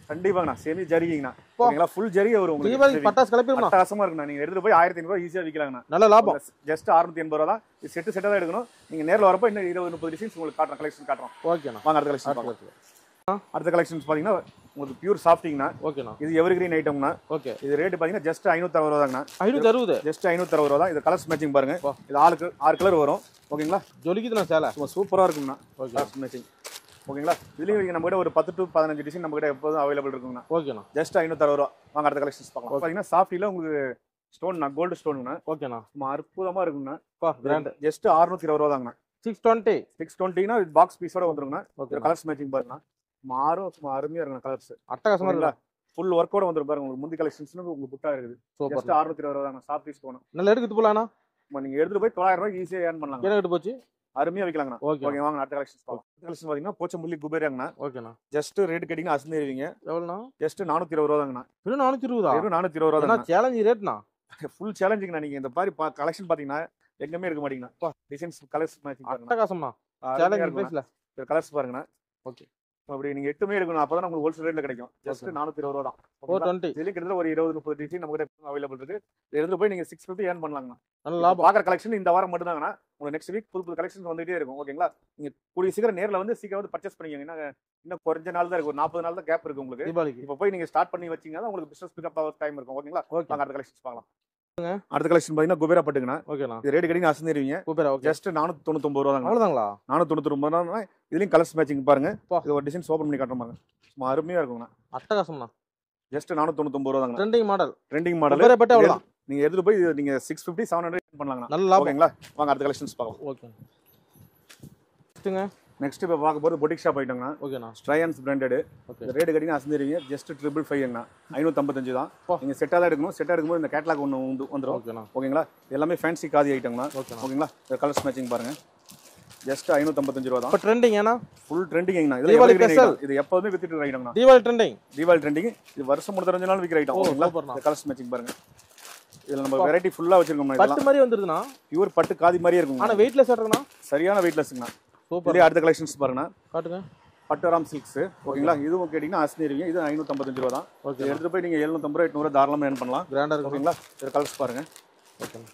S3: கண்டிப்பாங்கண்ணா செமி ஜரிங்கண்ணா
S2: போ.
S3: ஓகேங்களா ஃபுல் ஜரி வரும்
S2: தீபாவளி
S3: உங்களுக்கு
S2: பட்டாசு கிளப்பிடும்ண்ணா
S3: அட்டகாசமா இருக்குண்ணா நீங்க எடுத்துட்டு போய் ஆயிரத்தி ஐநூறு ஈஸியா விற்கலாங்கண்ணா
S2: நல்ல லாபம்
S3: ஜஸ்ட் அறுநூத்தி எண்பது ரூபா தான் இது செட்டு செட்டாக தான் எடுக்கணும் நீங்க நேர்ல வரப்போ இன்னும் இருபது முப்பது டிசைன்ஸ் உங்களுக்கு காட்டுறோம் கலெக்ஷன் காட்டுறோம்
S2: ஓகேண்ணா
S3: வாங்க அடுத்த கலெக்ஷன் பார்க்கலாம் அடுத்த கலெக்ஷன்ஸ் பாத்தீங்கன்னா உங்களுக்கு பியூர் சாஃப்டிங்னா
S2: ஓகேண்ணா
S3: இது எவர் கிரீன் ஐட்டம்னா
S2: ஓகே
S3: இது ரேட் பாத்தீங்கன்னா ஜஸ்ட் ஐநூத்தி அறுபது ரூபா தாங்கண்ணா
S2: ஐநூத்தி அறுபது
S3: ஜஸ்ட் ஐநூத்தி அறுபது ரூபா தான் இது கலர்ஸ் மேட்சிங் பாருங்க
S2: வா.
S3: இது ஆளுக்கு ஆறு கலர் வரும் ஓகேங்களா
S2: ஜொலிக்குதுண்ணா சேலை
S3: சும்மா சூப்பரா இருக்குங்கண்ணா
S2: ஓகே
S3: கலர்ஸ் மேட்சிங் ஓகேங்களா இதுலயும் நம்ம கிட்ட ஒரு பத்து டு பதினஞ்சு டிசைன் நம்ம கிட்ட எப்போதும் அவைலபிள் இருக்குங்கண்ணா
S2: ஓகேண்ணா
S3: ஜஸ்ட் ஐநூத்தி அறுபது ரூபா வாங்க அடுத்த கலெக்ஷன்ஸ் பார்க்கலாம் பாத்தீங்கன்னா சாஃப்டில உங்களுக்கு ஸ்டோன் கோல்டு ஸ்டோனுங்கண்ணா
S2: ஓகேண்ணா
S3: சும்மா அற்புதமா இருக்குங்கண்ணா
S2: பா கிராண்ட்
S3: ஜஸ்ட் அறுநூத்தி இருபது ரூபா தாங்கண்ணா
S2: சிக்ஸ் டுவெண்ட்டி
S3: சிக்ஸ் டுவெண்ட்டினா பாக்ஸ் பீஸோட வந்துருங்கண்ணா
S2: ஓகே
S3: கலர்ஸ் மேட்சிங் பாருங்கண்ணா மாறும் சும்மா அருமையா இருக்குண்ணா கலர்ஸ்
S2: அட்டகாசமா
S3: ஓகேங்களா
S2: இருக்குண்ணா
S3: ஃபுல் ஒர்க்கோட வந்துரும் பாருங்க உங்களுக்கு முந்தி கலெக்ஷன்ஸ் உங்களுக்கு புட்டா இருக்குது
S2: சூப்பர்
S3: ஜஸ்ட் அறுநூத்தி இருபது ரூபா சாஃப்ட் பீஸ் போகணும்
S2: நல்லா எடுக்குது போலாண்ணா
S3: நீங்க எடுத்துட்டு போய் தொள்ளாயிரம் ரூபாய் ஈஸியா ஏர்ன் பண்ணலாம்
S2: என்ன எடுத்து போச்சு
S3: அருமையா விற்கலாங்கண்ணா
S2: ஓகே
S3: ஓகே வாங்க அடுத்த கலெக்ஷன்ஸ் பார்க்கலாம் அடுத்த கலெக்ஷன் பாத்தீங்கன்னா போச்சம்பள்ளி குபேரியாங்கண்ணா
S2: ஓகேண்ணா
S3: ஜஸ்ட் ரேட் கேட்டிங்கன்னா அசந்துருவீங்க
S2: எவ்வளோண்ணா
S3: ஜஸ்ட் நானூத்தி இருபது ரூபா தாங்கண்ணா
S2: வெறும் நானூத்தி இருபதா
S3: வெறும் நானூத்தி இருபது ரூபா
S2: ஏன்னா
S3: தான்
S2: சேலஞ்ச் ரேட்ண்ணா
S3: ஃபுல் சேலஞ்சிங்ண்ணா நீங்க இந்த மாதிரி கலெக்ஷன் பாத்தீங்கன்னா எங்கேயுமே இருக்க மாட்டீங்கண்ணா டிசைன்ஸ் கலர்ஸ் மேட்சிங் பாருங்க
S2: அட்டகாசம்ண்ணா சேலஞ்ச் பிரைஸ்ல
S3: கலர்ஸ் பாருங்கண்ணா
S2: ஓகே
S3: அப்படி நீங்க எட்டுமே எடுக்கணும் அப்பதான் உங்களுக்கு ஹோல்சேல் ரேட்ல கிடைக்கும் ஜஸ்ட் நானூத்தி இருபது ரூபா தான்
S2: ஃபோர் டுவெண்ட்டி
S3: இதுலயும் கிட்டத்தட்ட ஒரு இருபது முப்பது டிசைன் நம்ம கிட்ட அவைலபிள் இருக்கு இதை எடுத்து போய் நீங்க சிக்ஸ் ஃபிஃப்டி ஏர்ன் பண்ணலாங்கண்ணா
S2: நல்ல லாபம்
S3: பாக்குற கலெக்ஷன் இந்த வாரம் மட்டும் தாங்கண்ணா உங்களுக்கு நெக்ஸ்ட் வீக் புது புது கலெக்ஷன் வந்துட்டே இருக்கும் ஓகேங்களா நீங்க கூடிய சீக்கிரம் நேர்ல வந்து சீக்கிரம் வந்து பர்ச்சேஸ் பண்ணிக்கோங்க ஏன்னா இன்னும் கொஞ்ச நாள் தான் இருக்கு ஒரு நாற்பது நாள் தான் கேப் இருக்கு உங்களுக்கு
S2: தீபாவளிக்கு
S3: இப்போ போய் நீங்க ஸ்டார்ட் பண்ணி வச்சீங்கன்னா உங்களுக்கு பிசினஸ் பிக்கப் ஆகிற டைம் இருக்கும் ஓகேங்களா
S2: ஓகே
S3: வாங்க அடுத்த கலெக்ஷன்ஸ் பார்க்கலாம் அடுத்த கலெக்ஷன் பாத்தீங்கன்னா குபேரா பட்டுங்கண்ணா
S2: ஓகேண்ணா
S3: இது ரேட் கிடைக்கும் அசந்திருவீங்க
S2: சூப்பர் ஓகே
S3: ஜஸ்ட் நானூத்தி தொண்ணூத்தொம்பது ரூபா தாங்க
S2: அவ்வளோதாங்களா
S3: நானூத்தி தொண்ணூத்தி ஒன்பது ரூபா இதுலயும் கலர்ஸ் மேட்சிங் பாருங்க
S2: பா.
S3: இது ஒரு டிசைன்ஸ் ஓப்பன் பண்ணி காட்டுற பாருங்க சும்மா அருமையா இருக்குங்கண்ணா
S2: அட்டகாசம்ண்ணா
S3: ஜஸ்ட் நானூத்தி தொண்ணூத்தொம்பது ரூபா தாங்க
S2: trending model
S3: trending model
S2: Kubera பட்டு அவ்வளோதான்
S3: நீங்க எடுத்து போய் இது நீங்க சிக்ஸ் ஃபிஃப்டி செவன் ஹண்ட்ரட் பண்ணலாங்கண்ணா
S2: நல்ல லாபம்
S3: ஓகேங்களா வாங்க அடுத்த கலெக்ஷன்ஸ் பார்க்கலாம்
S2: ஓகே நெக்ஸ்ட்டுங்க
S3: நெக்ஸ்ட் இப்போ பார்க்க போகிறது பொட்டிக் ஷாப் ஐட்டம்னா
S2: ஓகேண்ணா
S3: ஸ்ட்ரையன்ஸ் பிராண்டட்
S2: ஓகே
S3: ரேட் கட்டிங்கன்னா அசந்திருவீங்க ஜஸ்ட் ட்ரிபிள் ஃபைவ்ங்கண்ணா ஐநூற்றம்பத்தஞ்சு தான்
S2: பா.
S3: நீங்கள் செட்டாக தான் எடுக்கணும் செட்டாக எடுக்கும்போது இந்த கேட்லாக் ஒன்று வந்து வந்துடும்
S2: ஓகேண்ணா
S3: ஓகேங்களா இது எல்லாமே ஃபேன்சி காதி ஐட்டம்னா
S2: ஓகேண்ணா
S3: ஓகேங்களா இந்த கலர்ஸ் மேட்சிங் பாருங்க ஜஸ்ட் ஐநூற்றம்பத்தஞ்சு ரூபா தான்
S2: இப்போ ட்ரெண்டிங் ஏன்னா
S3: ஃபுல் ட்ரெண்டிங்ண்ணா
S2: தீபாவளி
S3: இது
S2: special.
S3: இது எப்போதுமே வித்துட்டு இருக்க ஐட்டம்னா
S2: தீபாவளி ட்ரெண்டிங்
S3: தீபாவளி ட்ரெண்டிங் இது வருஷம் முடிஞ்ச நாள் விற்கிற ஐட்டம்
S2: ஓ,
S3: ஓகேங்களா
S2: சூப்பர்ண்ணா.
S3: இந்த கலர்ஸ் மேட்சிங் பாருங்க இதில் நம்ம வெரைட்டி ஃபுல்லாக வச்சிருக்கோம்னா
S2: பட்டு
S3: இதெல்லாம்
S2: மாதிரி வந்துருதுண்ணா
S3: பியூர் பட்டு காதி மாதிரியே இருக்கும்
S2: ஆனால் வெயிட்லெஸ் இருக்குண்ணா
S3: சரியான வெயிட்லெஸ்ங்கண்ணா
S2: சூப்பர்
S3: இதே அடுத்த கலெக்ஷன்ஸ் பாருங்கண்ணா
S2: காட்டுங்க
S3: பட்டுராம் சில்க்ஸ் ஓகேங்களா இதுவும் கேட்டிங்கன்னா அசனிருவீங்க இது ஐநூற்றம்பத்தஞ்சு ரூபா தான்
S2: ஓகே
S3: இதை எடுத்துட்டு போய் நீங்கள் எழுநூத்தம்பது ரூபா எட்நூறு தாராளமாக ஏர்ன் பண்ணலாம்
S2: கிராண்டாக இருக்கும்
S3: ஓகேங்களா இது கலர்ஸ் பாருங்க
S2: ஓகேண்ணா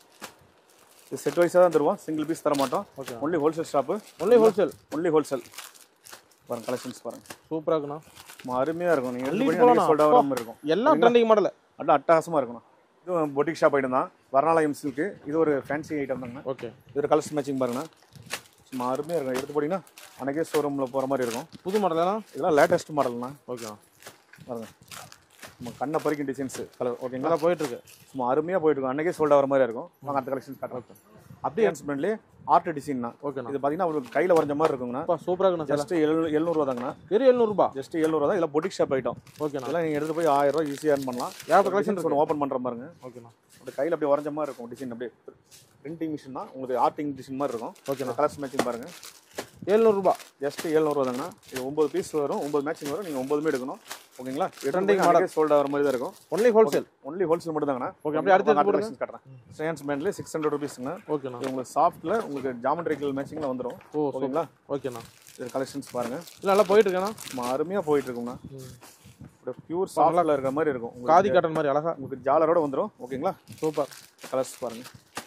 S3: இது செட் வைஸாக தான் தருவோம் சிங்கிள் பீஸ் தர மாட்டோம்
S2: okay
S3: only wholesale shop
S2: only wholesale
S3: only wholesale பாருங்க கலெக்ஷன்ஸ் பாருங்க
S2: சூப்பராக இருக்குண்ணா
S3: சும்மா அருமையாக இருக்கும் நீங்கள்
S2: அள்ளி
S3: எடுத்து
S2: போலாம்.
S3: சோல்ட் ஆகிற மாதிரி இருக்கும்
S2: எல்லாம் ட்ரெண்டிங் மாடல்
S3: நல்லா அட்டகாசமாக இருக்கணும் இது பொட்டிக் ஷாப் ஐட்டம் தான் வர்ணாலயம் சில்க்கு இது ஒரு ஃபேன்சி ஐட்டம் தாங்க
S2: ஓகே
S3: இது ஒரு கலர்ஸ் மேட்சிங் பாருங்கண்ணா சும்மா அருமையாக இருக்கும் எடுத்து போட்டிங்கன்னா அன்றைக்கே ஷோரூமில் போகிற மாதிரி இருக்கும்
S2: புது மாடலா
S3: இதெல்லாம் லேட்டஸ்ட் மாடல்ண்ணா
S2: ஓகேண்ணா
S3: பாருங்க நம்ம கண்ணை பறிக்கும் டிசைன்ஸ் கலர் ஓகேங்களா
S2: நல்லா போயிட்டு இருக்கு
S3: சும்மா அருமையாக போயிட்டு இருக்கும் அன்றைக்கே சோல்ட் ஆகிற மாதிரி இருக்கும் வாங்க அடுத்த கலெக்ஷன்ஸ் காட்டுறோம் அப்படியே ஹேண்ட்ஸ்மெண்ட்லேயே ஆர்ட் டிசைன்
S2: ஓகேண்ணா
S3: இது பார்த்தீங்கன்னா உங்களுக்கு கையில் வரைஞ்ச மாதிரி இருக்குங்கண்ணா
S2: அப்பா சூப்பராக இருக்குண்ணா
S3: ஜஸ்ட் எழுநூறு எழுநூறுவா தாங்கண்ணா
S2: வெறும் எழுநூறுபா
S3: ஜஸ்ட் எழுநூறுவா தான் இல்லை பொட்டிக் ஷாப் ஐட்டம்
S2: ஓகேண்ணா
S3: இதெல்லாம் நீங்கள் எடுத்து போய் ஆயிரம் ரூபாய் ஈஸியாக ஏர்ன் பண்ணலாம்
S2: ஏகப்பட்ட collection
S3: கலெக்ஷன் ஒன்று ஓப்பன் பண்ணுற பாருங்க
S2: ஓகேண்ணா
S3: அப்படி கையில் அப்படியே வரைஞ்ச மாதிரி இருக்கும் டிசைன் அப்படியே பிரிண்டிங் மிஷின் தான் உங்களுக்கு ஆர்டிங் டிசைன் மாதிரி இருக்கும்
S2: ஓகேண்ணா
S3: கலர்ஸ் மேட்சிங் பாருங்க
S2: எழுநூறுபா
S3: ஜஸ்ட் எழுநூறுவா தாங்கண்ணா இது ஒம்பது பீஸ் வரும் ஒம்பது மேட்சிங் வரும் நீங்கள் ஒம்பதுமே எடுக்கணும் ஓகேங்களா
S2: Trending
S3: ட்ரெண்டிங் சோல்ட் ஆகிற மாதிரி தான் இருக்கும்
S2: ஒன்லி ஹோல்சேல்
S3: ஒன்லி ஹோல்சேல் மட்டும் தாங்கண்ணா
S2: ஓகே அப்படியே அடுத்து
S3: அடுத்த
S2: போடுங்க
S3: கலெக்ஷன்ஸ் காட்டுறேன் ஸ்டேன்ஸ் பேண்ட்லேயே சிக்ஸ் ஹண்ட்ரட் ருபீஸ்ங்க
S2: ஓகேண்ணா
S3: இது உங்களுக்கு சாஃப்ட்டில் உங்களுக்கு ஜாமெட்ரிக்கல் மேட்சிங்கில் வந்துடும்
S2: ஓ
S3: ஓகேங்களா
S2: ஓகேண்ணா
S3: இது கலெக்ஷன்ஸ் பாருங்க
S2: இல்லை நல்லா போயிட்டு இருக்கேண்ணா
S3: சும்மா அருமையாக போயிட்டு இருக்குங்கண்ணா பியூர் சாஃப்டில் இருக்கிற மாதிரி இருக்கும் உங்களுக்கு
S2: காதி காட்டன் மாதிரி அழகா
S3: உங்களுக்கு ஜாலரோட வந்துடும் ஓகேங்களா
S2: சூப்பர்
S3: கலர்ஸ் பாருங்க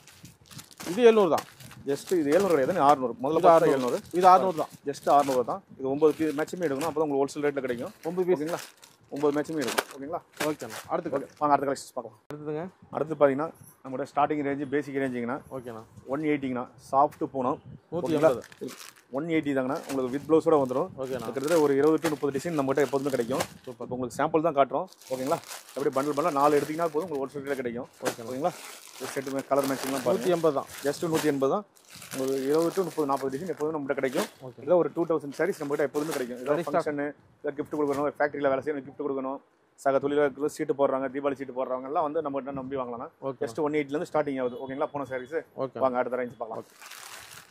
S2: இது எழுநூறு தான்
S3: ஜஸ்ட் இது ஏழ்நூறு கிடையாது ஆறுநூறு முதல்ல
S2: இது
S3: பார்த்தா
S2: 600.
S3: ஏழ்நூறு
S2: இது அறுநூறு தான்
S3: ஜஸ்ட் ஆறுநூறு தான் இது ஒன்பது பீஸ் மேட்சுமே எடுக்கணும் அப்போ தான் உங்களுக்கு ஹோல்சேல் ரேட்டில் கிடைக்கும்
S2: ஒன்பது பீஸ்
S3: ஓகேங்களா ஒன்பது மேட்சுமே எடுக்கும் ஓகேங்களா
S2: ஓகேண்ணா அடுத்து
S3: ஓகே வாங்க அடுத்த கலெக்ஷன்ஸ் பார்க்கலாம்
S2: அடுத்ததுங்க
S3: அடுத்து பார்த்தீங்கன்னா நம்மளோட ஸ்டார்டிங் ரேஞ்சு பேசிக் ரேஞ்சிங்கன்னா
S2: ஓகேண்ணா
S3: ஒன் எயிட்டிங்கண்ணா சாஃப்ட் பூனம்
S2: நூற்றி எண்பது
S3: ஒன் எயிட்டி தாங்கண்ணா உங்களுக்கு வித் ப்ளவுஸோட வந்துடும்
S2: ஓகேண்ணா
S3: கிட்டத்தட்ட ஒரு இருபது டு முப்பது டிசைன் நம்மகிட்ட எப்போதுமே கிடைக்கும் இப்போ உங்களுக்கு சாம்பிள் தான் காட்டுறோம் ஓகேங்களா அப்படியே பண்டில் பண்ணலாம் நாலு எடுத்தீங்கன்னா போதும் உங்களுக்கு ஹோல்சேல் கிடைக்கும்
S2: ஓகேண்ணா
S3: ஓகேங்களா செட்டு கலர் மேட்சிங்லாம் பாருங்க
S2: நூற்றி எண்பது தான்
S3: ஜஸ்ட் நூற்றி எண்பது தான் உங்களுக்கு இருபது டு முப்பது நாற்பது டிசைன் எப்போதும் நம்மகிட்ட கிடைக்கும்
S2: ஓகே
S3: இல்லை ஒரு டூ தௌசண்ட் சாரீஸ் நம்மகிட்ட எப்போதுமே கிடைக்கும் ஏதாவது
S2: Very stock.
S3: ஃபங்க்ஷனு இல்லை கிஃப்ட் கொடுக்கணும் ஃபேக்ட்ரியில் வேலை செய்யணும் கிஃப்ட் கொடுக்கணும் சக தொழிலாளர்களுக்கு சீட்டு போடுறாங்க தீபாவளி சீட்டு போடுறவங்க எல்லாம் வந்து நம்மகிட்ட நம்பி வாங்கலாம்
S2: ஓகே
S3: ஜஸ்ட் ஒன் எயிட்லேருந்து ஸ்டார்டிங் ஆகுது ஓகேங்களா போன சாரீஸ்
S2: ஓகே
S3: வாங்க அடுத்த ரேஞ்ச் பார்க்கலாம்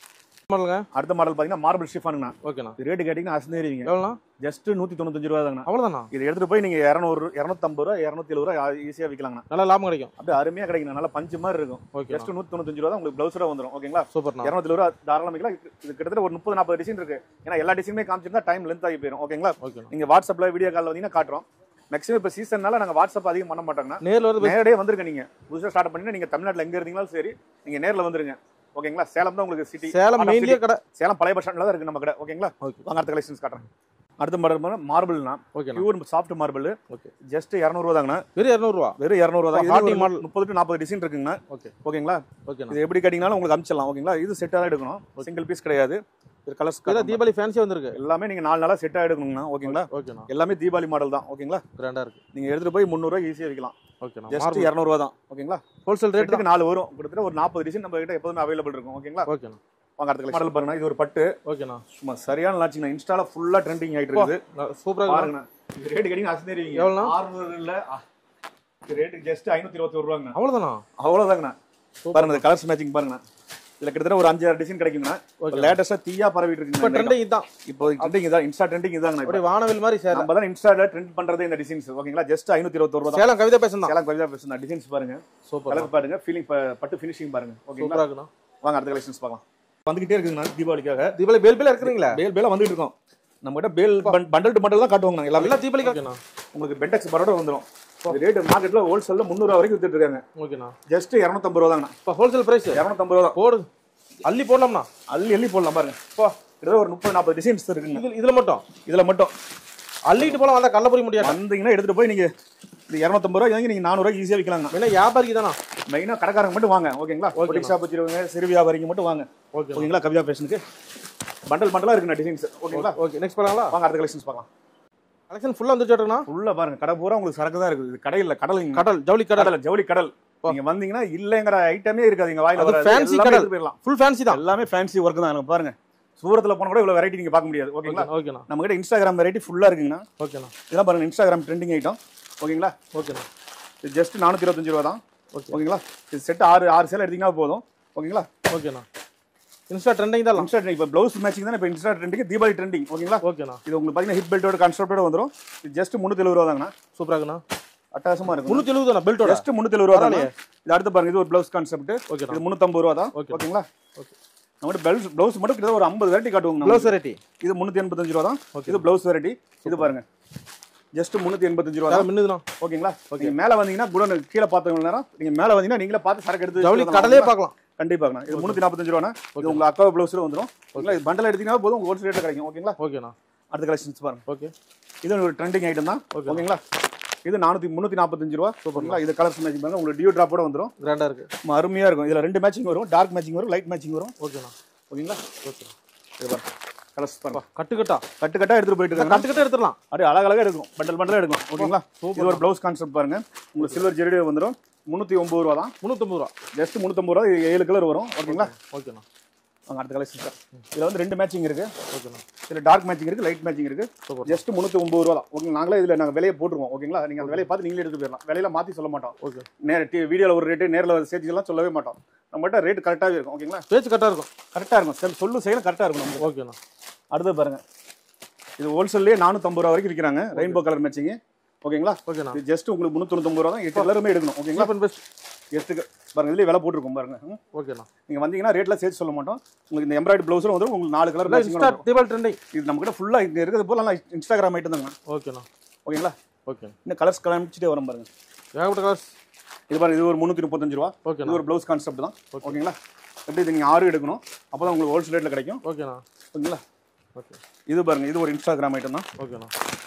S2: மாடலுங்க
S3: அடுத்த மாடல் பார்த்தீங்கன்னா மார்பிள் ஷிஃபானுங்கண்ணா
S2: ஓகேண்ணா
S3: இது ரேட்டு கேட்டிங்கன்னா அசந்தேறிங்க
S2: எவ்வளோண்ணா
S3: ஜஸ்ட் நூற்றி தொண்ணூத்தஞ்சு ரூபா தாங்கண்ணா
S2: அவ்வளோதாண்ணா
S3: இது எடுத்துட்டு போய் நீங்கள் இரநூறு இரநூத்தம்பது ரூபா இரநூத்தி எழுபது ரூபா ஈஸியாக விற்கலாங்கண்ணா
S2: நல்லா லாபம் கிடைக்கும்
S3: அப்படியே அருமையாக கிடைக்கும் நல்லா பஞ்சு மாதிரி இருக்கும்
S2: ஓகே
S3: ஜஸ்ட் நூற்றி தொண்ணூத்தஞ்சு ரூபா தான் உங்களுக்கு ப்ளவுஸோட வந்துடும் ஓகேங்களா
S2: சூப்பர்ண்ணா
S3: இரநூத்தி ரூபா தாராளம் விற்கலாம் இது இது கிட்டத்தட்ட ஒரு முப்பது நாற்பது டிசைன் இருக்கு ஏன்னா எல்லா டிசைனுமே காமிச்சிருந்தா டைம் லென்த் ஆகி போயிடும் ஓகேங்களா
S2: ஓகேண்ணா
S3: நீங்க வாட்ஸ்அப்ல வீடியோ காலில் வந்தீங்கன்னா காட்டுறோம் மேக்ஸிமம் இப்போ சீசன்னால நாங்கள் வாட்ஸ்அப் அதிகம் பண்ண மாட்டோங்கண்ணா
S2: நேரில் வந்து best.
S3: நேரடியாக வந்துருங்க நீங்க புதுசாக ஸ்டார்ட் பண்ணி நீங்க தமிழ்நாட்டில் எங்க இருந்தீங்களும் சரி நீங்க நேர்ல வந்துருங்க ஓகேங்களா சேலம் தான் உங்களுக்கு சிட்டி
S2: சேலம் மெயின்லேயே கடை
S3: சேலம் பழைய பஸ் ஸ்டாண்ட்ல தான் இருக்கு நம்ம கடை ஓகேங்களா
S2: ஓகே
S3: வாங்க அடுத்த கலெக்ஷன்ஸ் காட்டுறேன் அடுத்த மாடல் மார்பிள்னா
S2: ஓகேண்ணா
S3: pure soft marble
S2: okay
S3: just இரநூறுவா தாங்கண்ணா
S2: வெறும் இரநூறுவா
S3: வெறும் இரநூறுவா தான்
S2: Hot
S3: இது
S2: model.
S3: ஒரு முப்பது டு நாற்பது டிசைன் இருக்குங்கண்ணா
S2: ஓகே
S3: ஓகேங்களா
S2: ஓகேண்ணா
S3: இது எப்படி கேட்டிங்கனாலும் உங்களுக்கு அமிச்சிடலாம் ஓகேங்களா இது செட்டாக தான் எடுக்கணும் சிங்கிள் பீஸ் கிடையாது இது கலர்ஸ்
S2: இதான் தீபாவளி ஃபேன்சி வந்திருக்கு
S3: எல்லாமே நீங்க நாலு நாளா செட்டாக எடுக்கணுங்கண்ணா ஓகேங்களா
S2: ஓகேண்ணா
S3: எல்லாமே தீபாவளி மாடல் தான் ஓகேங்களா
S2: கிராண்டாக இருக்கு
S3: நீங்க எடுத்துட்டு போய் முந்நூறுவா ஈஸியாக விற்கலாம்
S2: ஓகேண்ணா
S3: ஜஸ்ட்
S2: மார்பிள்
S3: இரநூறுவா தான் ஓகேங்களா
S2: ஹோல்சேல் ரேட்
S3: ரேட்டுக்கு நாலு வரும் கிட்டத்தட்ட ஒரு நாற்பது டிசைன் நம்ம கிட்ட எப்போதுமே அவைலபிள் இருக்கும் ஓகேங்களா
S2: ஓகேண்ணா
S3: வாங்க அடுத்த மாடல் பாருங்க இது ஒரு பட்டு
S2: ஓகேண்ணா
S3: சும்மா சரியான லாட்சிங்க இன்ஸ்டால ஃபுல்லா ட்ரெண்டிங் ஆயிட்டு இருக்குது
S2: சூப்பராக
S3: பாருங்க இது ரேட் கேட்டீங்க அசந்தேரிங்க
S2: எவ்வளோண்ணா?
S3: ஆறுநூறு இல்ல ஆ, இது ரேட்டு ஜஸ்ட் ஐநூத்தி இருபத்தி ஒரு ரூபாங்கண்ணா
S2: அவ்வளோதாண்ணா
S3: அவ்வளவுதாங்கண்ணா பாருங்க இந்த கலர்ஸ் மேட்சிங் பாருங்கண்ணா இதுல கிட்டத்தட்ட ஒரு அஞ்சாறு டிசைன் கிடைக்குங்கண்ணா லேட்டஸ்டா தீயா பரவிட்டு
S2: இப்போ
S3: இருக்குங்க
S2: ட்ரெண்டிங் தான்
S3: இப்போ ட்ரெண்டிங் இதான் இன்ஸ்டா ட்ரெண்டிங் இதாங்கண்ணா இப்போ.
S2: அப்படியே வானவில் மாதிரி சேலம்
S3: நம்ம தான் இன்ஸ்டால ட்ரெண்ட் பண்றதே இந்த டிசைன்ஸ் ஓகேங்களா ஜஸ்ட் ஐநூத்தி இருபத்தி ஒரு ரூபா தான்
S2: சேலம் கவிதா பேசணும்
S3: சேலம் கவிதா பேசுனா டிசைன்ஸ் பாருங்க
S2: சூப்பர்
S3: கலர் பாருங்க ஃபீலிங் பட்டு ஃபினிஷிங் பாருங்க ஓகேங்களா
S2: சூப்பராக இருக்குண்ணா
S3: வாங்க அடுத்த கலெக்ஷன்ஸ் பார்க்கலாம் வந்துகிட்டே இருக்குங்கண்ணா தீபாவளிக்காக
S2: தீபாவளி பேல் பேல இருக்கிறீங்களா
S3: பேல் பேலா வந்துட்டு இருக்கோம் நம்ம கிட்ட பேல் பண்டல் டு பண்டல் தான் காட்டுவாங்க நாங்க எல்லாமே
S2: எல்லா தீபாவளிக்கு ஓகேண்ணா
S3: உங்களுக்கு பென்டெக்ஸ் பரோட வந்துடும் ரேட் மார்க்கெட்ல ஹோல்சேல்ல முந்நூறு வரைக்கும் வித்துட்டு இருக்காங்க
S2: ஓகேண்ணா
S3: ஜஸ்ட் இரநூத்தம்பது ரூபா தாங்கண்ணா
S2: இப்போ ஹோல்சேல் பிரைஸ்
S3: இரநூத்தம்பது ரூபா தான்
S2: போடு அள்ளி போடலாம்ண்ணா
S3: அள்ளி அள்ளி போடலாம் பாருங்க
S2: போ
S3: கிட்டத்தட்ட ஒரு முப்பது நாற்பது டிசைன்ஸ் இருக்குங்க
S2: இது இதுல மட்டும்
S3: இதுல மட்டும்
S2: அள்ளிட்டு போலாம் வந்தா கள்ள புரிய முடியாது
S3: வந்தீங்கன்னா எடுத்துட்டு போய் நீங்க இது இரநூத்தம்பது ரூபாய் வாங்கி நீங்க நானூறுவா ஈஸியா விற்கலாங்க
S2: வேணா வியாபாரிக்கு தானா
S3: மெயினா கடைக்காரங்க மட்டும் வாங்க ஓகேங்களா பொட்டிக் ஷாப் வச்சிருவங்க சிறு வியாபாரிங்க மட்டும் வாங்க
S2: ஓகே
S3: ஓகேங்களா கவிதா ஃபேஷனுக்கு பண்டல் பண்டலா இருக்குண்ணா டிசைன்ஸ் ஓகேங்களா
S2: ஓகே நெக்ஸ்ட் பண்ணலாங்களா
S3: வாங்க அடுத்த கலெக்ஷன்ஸ் பார்க்கலாம்
S2: கலெக்ஷன் ஃபுல்லா வந்துச்சுட்டுண்ணா
S3: உள்ள பாருங்க கடை பூரா உங்களுக்கு சரக்கு தான் இருக்குது இது கடை இல்ல கடல்
S2: கடல் ஜவுளி கடல்
S3: கடல் ஜவுளி கடல் நீங்க வந்தீங்கன்னா இல்லங்கிற ஐட்டமே இருக்காது இங்க வாயில
S2: அது
S3: வராது.
S2: fancy
S3: எல்லாமே
S2: கடல்.
S3: எடுத்துட்டு போயிடலாம்
S2: ஃபுல் ஃபேன்சி தான்
S3: எல்லாமே ஃபேன்சி ஒர்க் தான் எனக்கு பாருங்க சூரத்துல போன கூட இவ்வளவு வெரைட்டி நீங்க பார்க்க முடியாது ஓகேங்களா
S2: ஓகேண்ணா
S3: நம்ம கிட்ட இன்ஸ்டாகிராம் வெரைட்டி ஃபுல்லா இருக்குங்கண்ணா
S2: ஓகேண்ணா
S3: இதெல்லாம் பாருங்க இன்ஸ்டாகிராம் ட்ரெண்டிங் ஐட்டம் ஓகேங்களா
S2: ஓகேண்ணா
S3: இது ஜஸ்ட் நானூத்தி இருபத்தஞ்சு ரூபா தான்
S2: ஓகே
S3: ஓகேங்களா இது செட் ஆறு ஆறு சேலை எடுத்தீங்கன்னா போதும் ஓகேங்களா
S2: ஓகேண்ணா இன்ஸ்டா ட்ரெண்டிங் தான்
S3: இன்ஸ்டா இப்போ ப்ளவுஸ் மேட்சிங் தான் இப்போ இன்ஸ்டா ட்ரெண்டிங் தீபாவளி ட்ரெண்டிங் ஓகேங்களா
S2: ஓகேண்ணா
S3: இது உங்களுக்கு பார்த்தீங்கன்னா ஹிப் பெல்ட்டோட கான்செப்டோட வந்துடும் இது ஜஸ்ட் முந்நூற்றி எழுபது ரூபா தாங்கண்ணா
S2: சூப்பரா இருக்குண்ணா
S3: அட்டகாசமா இருக்கும்
S2: முந்நூற்றி எழுபதுண்ணா பெல்ட்டோட
S3: ஜஸ்ட் முந்நூற்றி எழுபது ரூபா தானே இது அடுத்து பாருங்க இது ஒரு ப்ளவுஸ் கான்செப்ட்
S2: ஓகேண்ணா
S3: இது முந்நூற்றம்பது ரூபா தான்
S2: Okay.
S3: ஓகேங்களா
S2: ஓகே
S3: நம்மகிட்ட ப்ளவுஸ் ப்ளவுஸ் மட்டும் கிட்ட ஒரு ஐம்பது வெரைட்டி காட்டுவாங்க
S2: ப்ளவுஸ் வெரைட்டி
S3: இது முந்நூற்றி எண்பத்தஞ்சு ரூபா தான்
S2: Okay.
S3: இது ப்ளவுஸ் வெரைட்டி இது பாருங்க ஜஸ்ட் முந்நூற்றி எண்பத்தஞ்சு ரூபா தான்
S2: மின்னுதுண்ணா
S3: ஓகேங்களா நீங்க மேல வந்தீங்கன்னா குடோன் கீழே பார்த்தவங்க நேரம் நீங்க மேல வந்தீங்கன்னா நீங்களே பார்த்து சரக்கு எடுத்து
S2: ஜவுளி
S3: வச்சுக்கலாம்.
S2: கடலே பார்க்கலாம்
S3: கண்டிப்பாங்கண்ணா இது முந்நூற்றி நாற்பத்தஞ்சு ரூபா இது உங்களுக்கு அக்காவை ப்ளவுஸில் வந்துடும் ஓகேங்களா இது பண்டல் எடுத்தீங்கன்னா போதும் உங்களுக்கு ஹோல்சேல் ரேட்டில் கிடைக்கும் ஓகேங்களா
S2: ஓகேண்ணா
S3: அடுத்த கலெக்ஷன்ஸ் பாருங்க
S2: ஓகே
S3: இது ஒரு ட்ரெண்டிங் ஐட்டம் தான்
S2: Okay.
S3: ஓகேங்களா இது நானூற்றி முந்நூற்றி நாற்பத்தஞ்சு ரூபா ஓகேங்களா இது கலர்ஸ் மேட்சிங் பாருங்க உங்களுக்கு டியூ ட்ராப்போட வந்துடும்
S2: கிராண்டா இருக்கு
S3: சும்மா அருமையா இருக்கும் இதுல ரெண்டு மேட்சிங் வரும் டார்க் மேட்சிங் வரும் லைட் மேட்சிங் வரும்
S2: ஓகேண்ணா
S3: ஓகேங்களா
S2: ஓகே
S3: இது பாருங்க கலர்ஸ் பாருங்க
S2: கட்டுக்கட்டா
S3: கட்டு கட்டா எடுத்துட்டு போயிட்டு இருக்காங்க
S2: கட்டுக்கட்ட எடுத்துடலாம்
S3: அப்படியே அழகழகா இருக்கும் பண்டல் பண்டலா எடுக்கும் ஓகேங்களா இது ஒரு ப்ளவுஸ் கான்செப்ட் பாருங்க உங்களுக்கு சில்வர் ஜெரிடி வந்துடும் முந்நூற்றி ஒம்பது ரூபா தான்
S2: முந்நூற்றம்பது ரூபா
S3: ஜஸ்ட் முந்நூற்றம்பது ரூபா இது ஏழு கலர் வரும் ஓகேங்களா
S2: ஓகேண்ணா
S3: வாங்க அடுத்த கலெக்ஷன் சார் இதில் வந்து ரெண்டு மேட்சிங் இருக்கு
S2: ஓகேண்ணா
S3: இதில் டார்க் மேட்சிங் இருக்கு லைட் மேட்சிங் இருக்கு
S2: Super.
S3: ஜஸ்ட் முந்நூற்றி ஒம்பது ரூபா தான் ஓகே நாங்களே இதில் நாங்கள் விலையை போட்டுருவோம் ஓகேங்களா நீங்கள் அந்த விலையை பார்த்து நீங்களே எடுத்து போயிடலாம் விலையில மாற்றி சொல்ல மாட்டோம்
S2: ஓகே
S3: நேர வீடியோவில் ஒரு ரேட்டு நேரில் சேர்த்துலாம் சொல்லவே மாட்டோம் நம்மகிட்ட ரேட் கரெக்டாகவே இருக்கும் ஓகேங்களா
S2: பேச்சு கரெக்டாக இருக்கும்
S3: கரெக்டாக இருக்கும் செல் சொல்லு செய்யலாம் கரெக்டாக இருக்கும் நமக்கு
S2: ஓகேண்ணா
S3: அடுத்து பாருங்க இது ஹோல்சேல்லே நானூற்றம்பது ரூபா வரைக்கும் விற்கிறாங்க ரெயின்போ கலர் மேட்சிங் ஓகேங்களா
S2: ஓகேண்ணா
S3: இது ஜஸ்ட் உங்களுக்கு முந்நூற்றொம்பது ரூபா தான் எட்டு எல்லாருமே எடுக்கணும் ஓகேங்களா
S2: சீப் அண்ட் பெஸ்ட்
S3: எட்டுக்கு பாருங்க இதுலேயே விலை போட்டிருக்கோம் பாருங்க ம்.
S2: ஓகேண்ணா
S3: நீங்க வந்தீங்கன்னா ரேட்ல சேர்த்து சொல்ல மாட்டோம் உங்களுக்கு இந்த எம்ப்ராய்டரி ப்ளவுஸும் வந்துடும் உங்களுக்கு நாலு கலர்
S2: இல்லை இன்ஸ்டா தீபாவளி ட்ரெண்டிங்
S3: இது நம்ம கிட்ட ஃபுல்லா இங்க இருக்கிறது போல நல்லா இன்ஸ்டாகிராம் ஐட்டம் தாங்க
S2: ஓகேண்ணா
S3: ஓகேங்களா
S2: ஓகே
S3: இன்னும் கலர்ஸ் காமிச்சிட்டே வரும் பாருங்க
S2: ஏகப்பட்ட கலர்ஸ்
S3: இது பாருங்க இது ஒரு முந்நூற்றி முப்பத்தஞ்சு ரூபா இது
S2: ஓகேண்ணா
S3: ஒரு ப்ளவுஸ் கான்செப்ட் தான் ஓகேங்களா எப்படி இது நீங்கள் ஆறு எடுக்கணும் அப்போ தான் உங்களுக்கு ஹோல்சேல் ரேட்டில் கிடைக்கும்
S2: ஓகேண்ணா
S3: ஓகேங்களா
S2: ஓகே
S3: இது பாருங்க இது ஒரு இன்ஸ்டாகிராம் ஐட்டம் தான்
S2: ஓகேண்ணா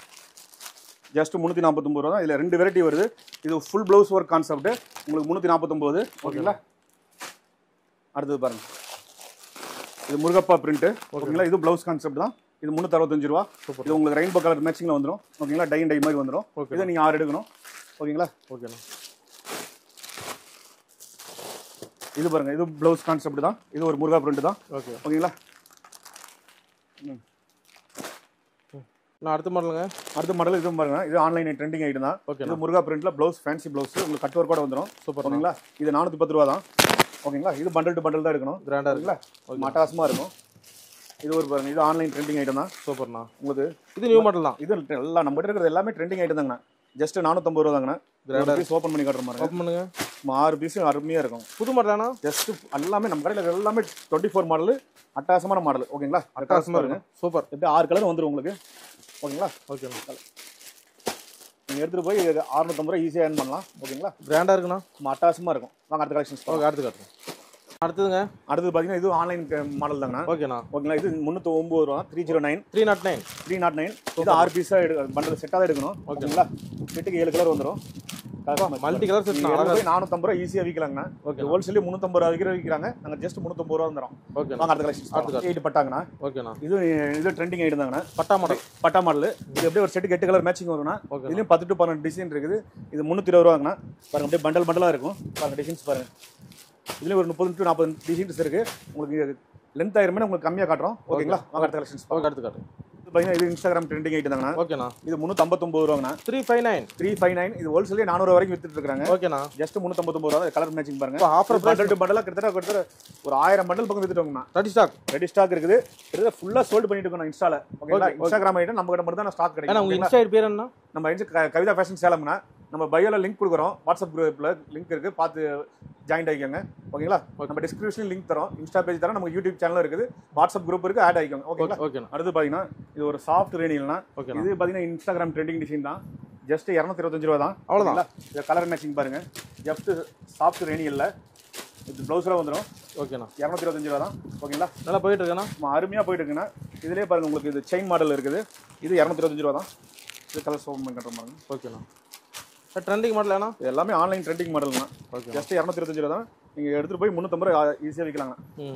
S3: ஜஸ்ட் முந்நூற்றி நாற்பத்தொம்பது ரூபா தான் இதில் ரெண்டு வெரைட்டி வருது இது ஃபுல் ப்ளவுஸ் ஒர்க் கான்செப்ட் உங்களுக்கு முந்நூற்றி நாற்பத்தொம்பது ஓகேங்களா அடுத்தது பாருங்க இது முருகப்பா பிரிண்ட் ஓகேங்களா இது ப்ளவுஸ் கான்செப்ட் தான் இது முந்நூற்றி அறுபத்தஞ்சு ரூபா
S2: Super.
S3: இது உங்களுக்கு ரெயின்போ கலர் மேட்சிங்கில் வந்துடும் ஓகேங்களா டை டை மாதிரி வந்துடும்
S2: Okay.
S3: இதை நீங்கள் ஆறு எடுக்கணும் ஓகேங்களா
S2: ஓகேண்ணா
S3: இது பாருங்க இது ப்ளவுஸ் கான்செப்ட் தான் இது ஒரு முருகா பிரிண்ட் தான்
S2: ஓகே
S3: ஓகேங்களா
S2: நான் அடுத்த மாடலுங்க
S3: அடுத்த மாடல் இது பாருங்க இது ஆன்லைன் ட்ரெண்டிங் ஐட்டம் தான்
S2: ஓகேண்ணா
S3: இது முருகா பிரிண்ட்ல ப்ளவுஸ் ஃபேன்சி ப்ளவுஸ் உங்களுக்கு கட் ஒர்க்கோட வந்துடும்
S2: சூப்பர்
S3: ஓகேங்களா இது நானூற்றி பத்து ரூபா தான் ஓகேங்களா இது பண்டல் டு பண்டல் தான் எடுக்கணும்
S2: கிராண்டாக இருக்கு
S3: ஓகேங்களா மட்டாசமாக இருக்கும் இது ஒரு பாருங்க இது ஆன்லைன் ட்ரெண்டிங் ஐட்டம் தான்
S2: சூப்பர்ண்ணா
S3: உங்களுக்கு
S2: இது நியூ மாடல் தான்
S3: இது எல்லாம் நம்ம கிட்ட இருக்கிறது எல்லாமே ட்ரெண்டிங் ஐட்டம் தாங்கண்ணா ஜஸ்ட் நானூற்றம்பது ரூபா தாங்கண்ணா
S2: Grand-ஆ
S3: பீஸ் ஓப்பன் பண்ணி காட்டுற மாதிரி
S2: ஓப்பன் பண்ணுங்க
S3: நம்ம ஆறு பீஸும் அருமையாக இருக்கும்
S2: புது மாடலாண்ணா
S3: ஜஸ்ட் எல்லாமே நம்ம கடையில் இருக்கிறது எல்லாமே டுவெண்ட்டி ஃபோர் மாடல் அட்டகாசமான மாடல் ஓகேங்களா
S2: அட்டாசமாக
S3: பாருங்க
S2: இருக்கும் சூப்பர்
S3: எப்படி ஆறு கலர் வந்துடும் உங்களுக்கு ஓகேங்களா
S2: ஓகேண்ணா
S3: நீங்கள் எடுத்துகிட்டு போய் அறுநூத்தம்பது ரூபா ஈஸியாக ஏர்ன் பண்ணலாம் ஓகேங்களா
S2: கிராண்டாக இருக்குண்ணா
S3: நம்ம அட்டகாசமாக இருக்கும் வாங்க அடுத்த கலெக்ஷன்ஸ்
S2: ஓகே அடுத்து காட்டுங்க அடுத்ததுங்க
S3: அடுத்து பார்த்தீங்கன்னா இது ஆன்லைன் மாடல் தாங்கண்ணா
S2: ஓகேண்ணா
S3: ஓகேங்களா இது முந்நூற்றி ஒம்பது ரூபா three zero nine
S2: three nought nine
S3: three nought nine இது ஆறு பீஸாக எடு பண்டல் செட்டாக தான் எடுக்கணும் ஓகேங்களா செட்டுக்கு ஏழு கலர் வந்துடும்
S2: மல்டி கலர் செட் அழகா
S3: போய் நானூற்றம்பது ரூபா ஈஸியாக விற்கலாங்கண்ணா
S2: ஓகே
S3: ஹோல்சேலே முந்நூற்றம்பது ரூபா விற்கிற விற்கிறாங்க நாங்கள் ஜஸ்ட் முந்நூற்றம்பது ரூபா வந்துடும்
S2: ஓகேண்ணா
S3: வாங்க அடுத்த கலெக்ஷன் எயிட் பட்டாங்கண்ணா
S2: ஓகேண்ணா
S3: இது இது ட்ரெண்டிங் ஐட்டம் தாங்கண்ணா
S2: பட்டா மாடல்
S3: பட்டா மாடல் இது அப்படியே ஒரு செட்டுக்கு எட்டு கலர் மேட்சிங் வரும்னா
S2: ஓகே
S3: இதுலயும் பத்து டு பன்னெண்டு டிசைன் இருக்குது இது முந்நூற்றி இருபது ரூபாங்கண்ணா பாருங்க அப்படியே பண்டல் பண்டலாக இருக்கும் பாருங்க டிசைன்ஸ் பாருங்க இதுலயும் ஒரு முப்பது டு நாற்பது டிசைன்ஸ் இருக்கு உங்களுக்கு லென்த் ஆயிருமே உங்களுக்கு கம்மியாக காட்டுறோம் ஓகேங்களா வாங்க அடுத்த கலெக்ஷன்ஸ்
S2: ஓகே அடுத்து காட்டுங்க
S3: இது பார்த்தீங்கன்னா இது இன்ஸ்டாகிராம் ட்ரெண்டிங் ஐட்டம் தாங்கண்ணா
S2: ஓகேண்ணா
S3: இது முந்நூற்றம்பத்தொம்பது ரூபாங்கண்ணா
S2: three five nine
S3: three five nine இது ஹோல்சேலே நானூறு வரைக்கும் வித்துட்டு இருக்காங்க
S2: ஓகேண்ணா
S3: ஜஸ்ட் முந்நூற்றம்பத்தொம்பது ரூபா கலர் மேட்சிங் பாருங்க
S2: இப்போ ஆஃபர்
S3: பண்டல் டு பண்டலாக கிட்டத்தட்ட கிட்டத்தட்ட ஒரு ஆயிரம் பண்டல் பக்கம் வித்துட்டோங்கண்ணா
S2: ரெடி ஸ்டாக்
S3: ரெடி ஸ்டாக் இருக்குது கிட்டத்தட்ட ஃபுல்லாக சோல்டு பண்ணிட்டு இருக்கோம் இன்ஸ்டால ஓகேங்களா இன்ஸ்டாகிராம் ஐட்டம் நம்ம கிட்ட மட்டும் தான் ஸ்டாக்
S2: ஏன்னா
S3: கிடைக்கும்
S2: உங்க
S3: ஓகேங்களா?
S2: இன்ஸ்டா பேர் என்ன
S3: நம்ம இன்ஸ்டா க- கவிதா ஃபேஷன் சேலம்னா நம்ம பயோல லிங்க் கொடுக்குறோம் வாட்ஸ்அப் குரூப்ல லிங்க் இருக்கு பார்த்து ஜாயின் ஆகிக்கோங்க ஓகேங்களா நம்ம டிஸ்கிரிப்ஷன் லிங்க் தரோம் இன்ஸ்டா பேஜ் தரோம் நம்ம யூடியூப் சேனல் இருக்குது வாட்ஸ்அப் குரூப் இருக்கு ஆட் ஆகிக்கோங்க ஓகேங்களா
S2: ஓகேண்ணா
S3: அடுத்து பார்த்தீங்கன்னா இது ஒரு சாஃப்ட் ரேனியல்னா
S2: ஓகேண்ணா
S3: இது பார்த்தீங்கன்னா இன்ஸ்டாகிராம் ட்ரெண்டிங் டிசைன் தான் ஜஸ்ட் இரநூத்தி இருபத்தஞ்சு ரூபா தான்
S2: அவ்வளவுதான்.
S3: ஓகேங்களா? இது கலர் மேட்சிங் பாருங்க ஜஸ்ட் சாஃப்ட் ரேனியல்ல இது ப்ளவுஸில் வந்துடும்
S2: ஓகேண்ணா
S3: இரநூத்தி இருபத்தஞ்சு ரூபா தான் ஓகேங்களா
S2: நல்லா போயிட்டு இருக்கேண்ணா
S3: நம்ம அருமையாக போயிட்டு இருக்குன்னா இதுலேயே பாருங்க உங்களுக்கு இது செயின் மாடல் இருக்குது இது இரநூத்தி இருபத்தஞ்சு ரூபா தான் இது கலர் சோம் கட்டுற பாருங்க
S2: ஓகேண்ணா சார் ட்ரெண்டிங் மாடல் ஏண்ணா
S3: இது எல்லாமே ஆன்லைன் ட்ரெண்டிங் மாடல் தான்
S2: ஓகே
S3: ஜஸ்ட் இரநூத்தி இருபத்தஞ்சு ரூபா தான் நீங்கள் எடுத்துகிட்டு போய் முந்நூற்றம்பது ரூபா ஈஸியாக விற்கலாங்க
S2: ம்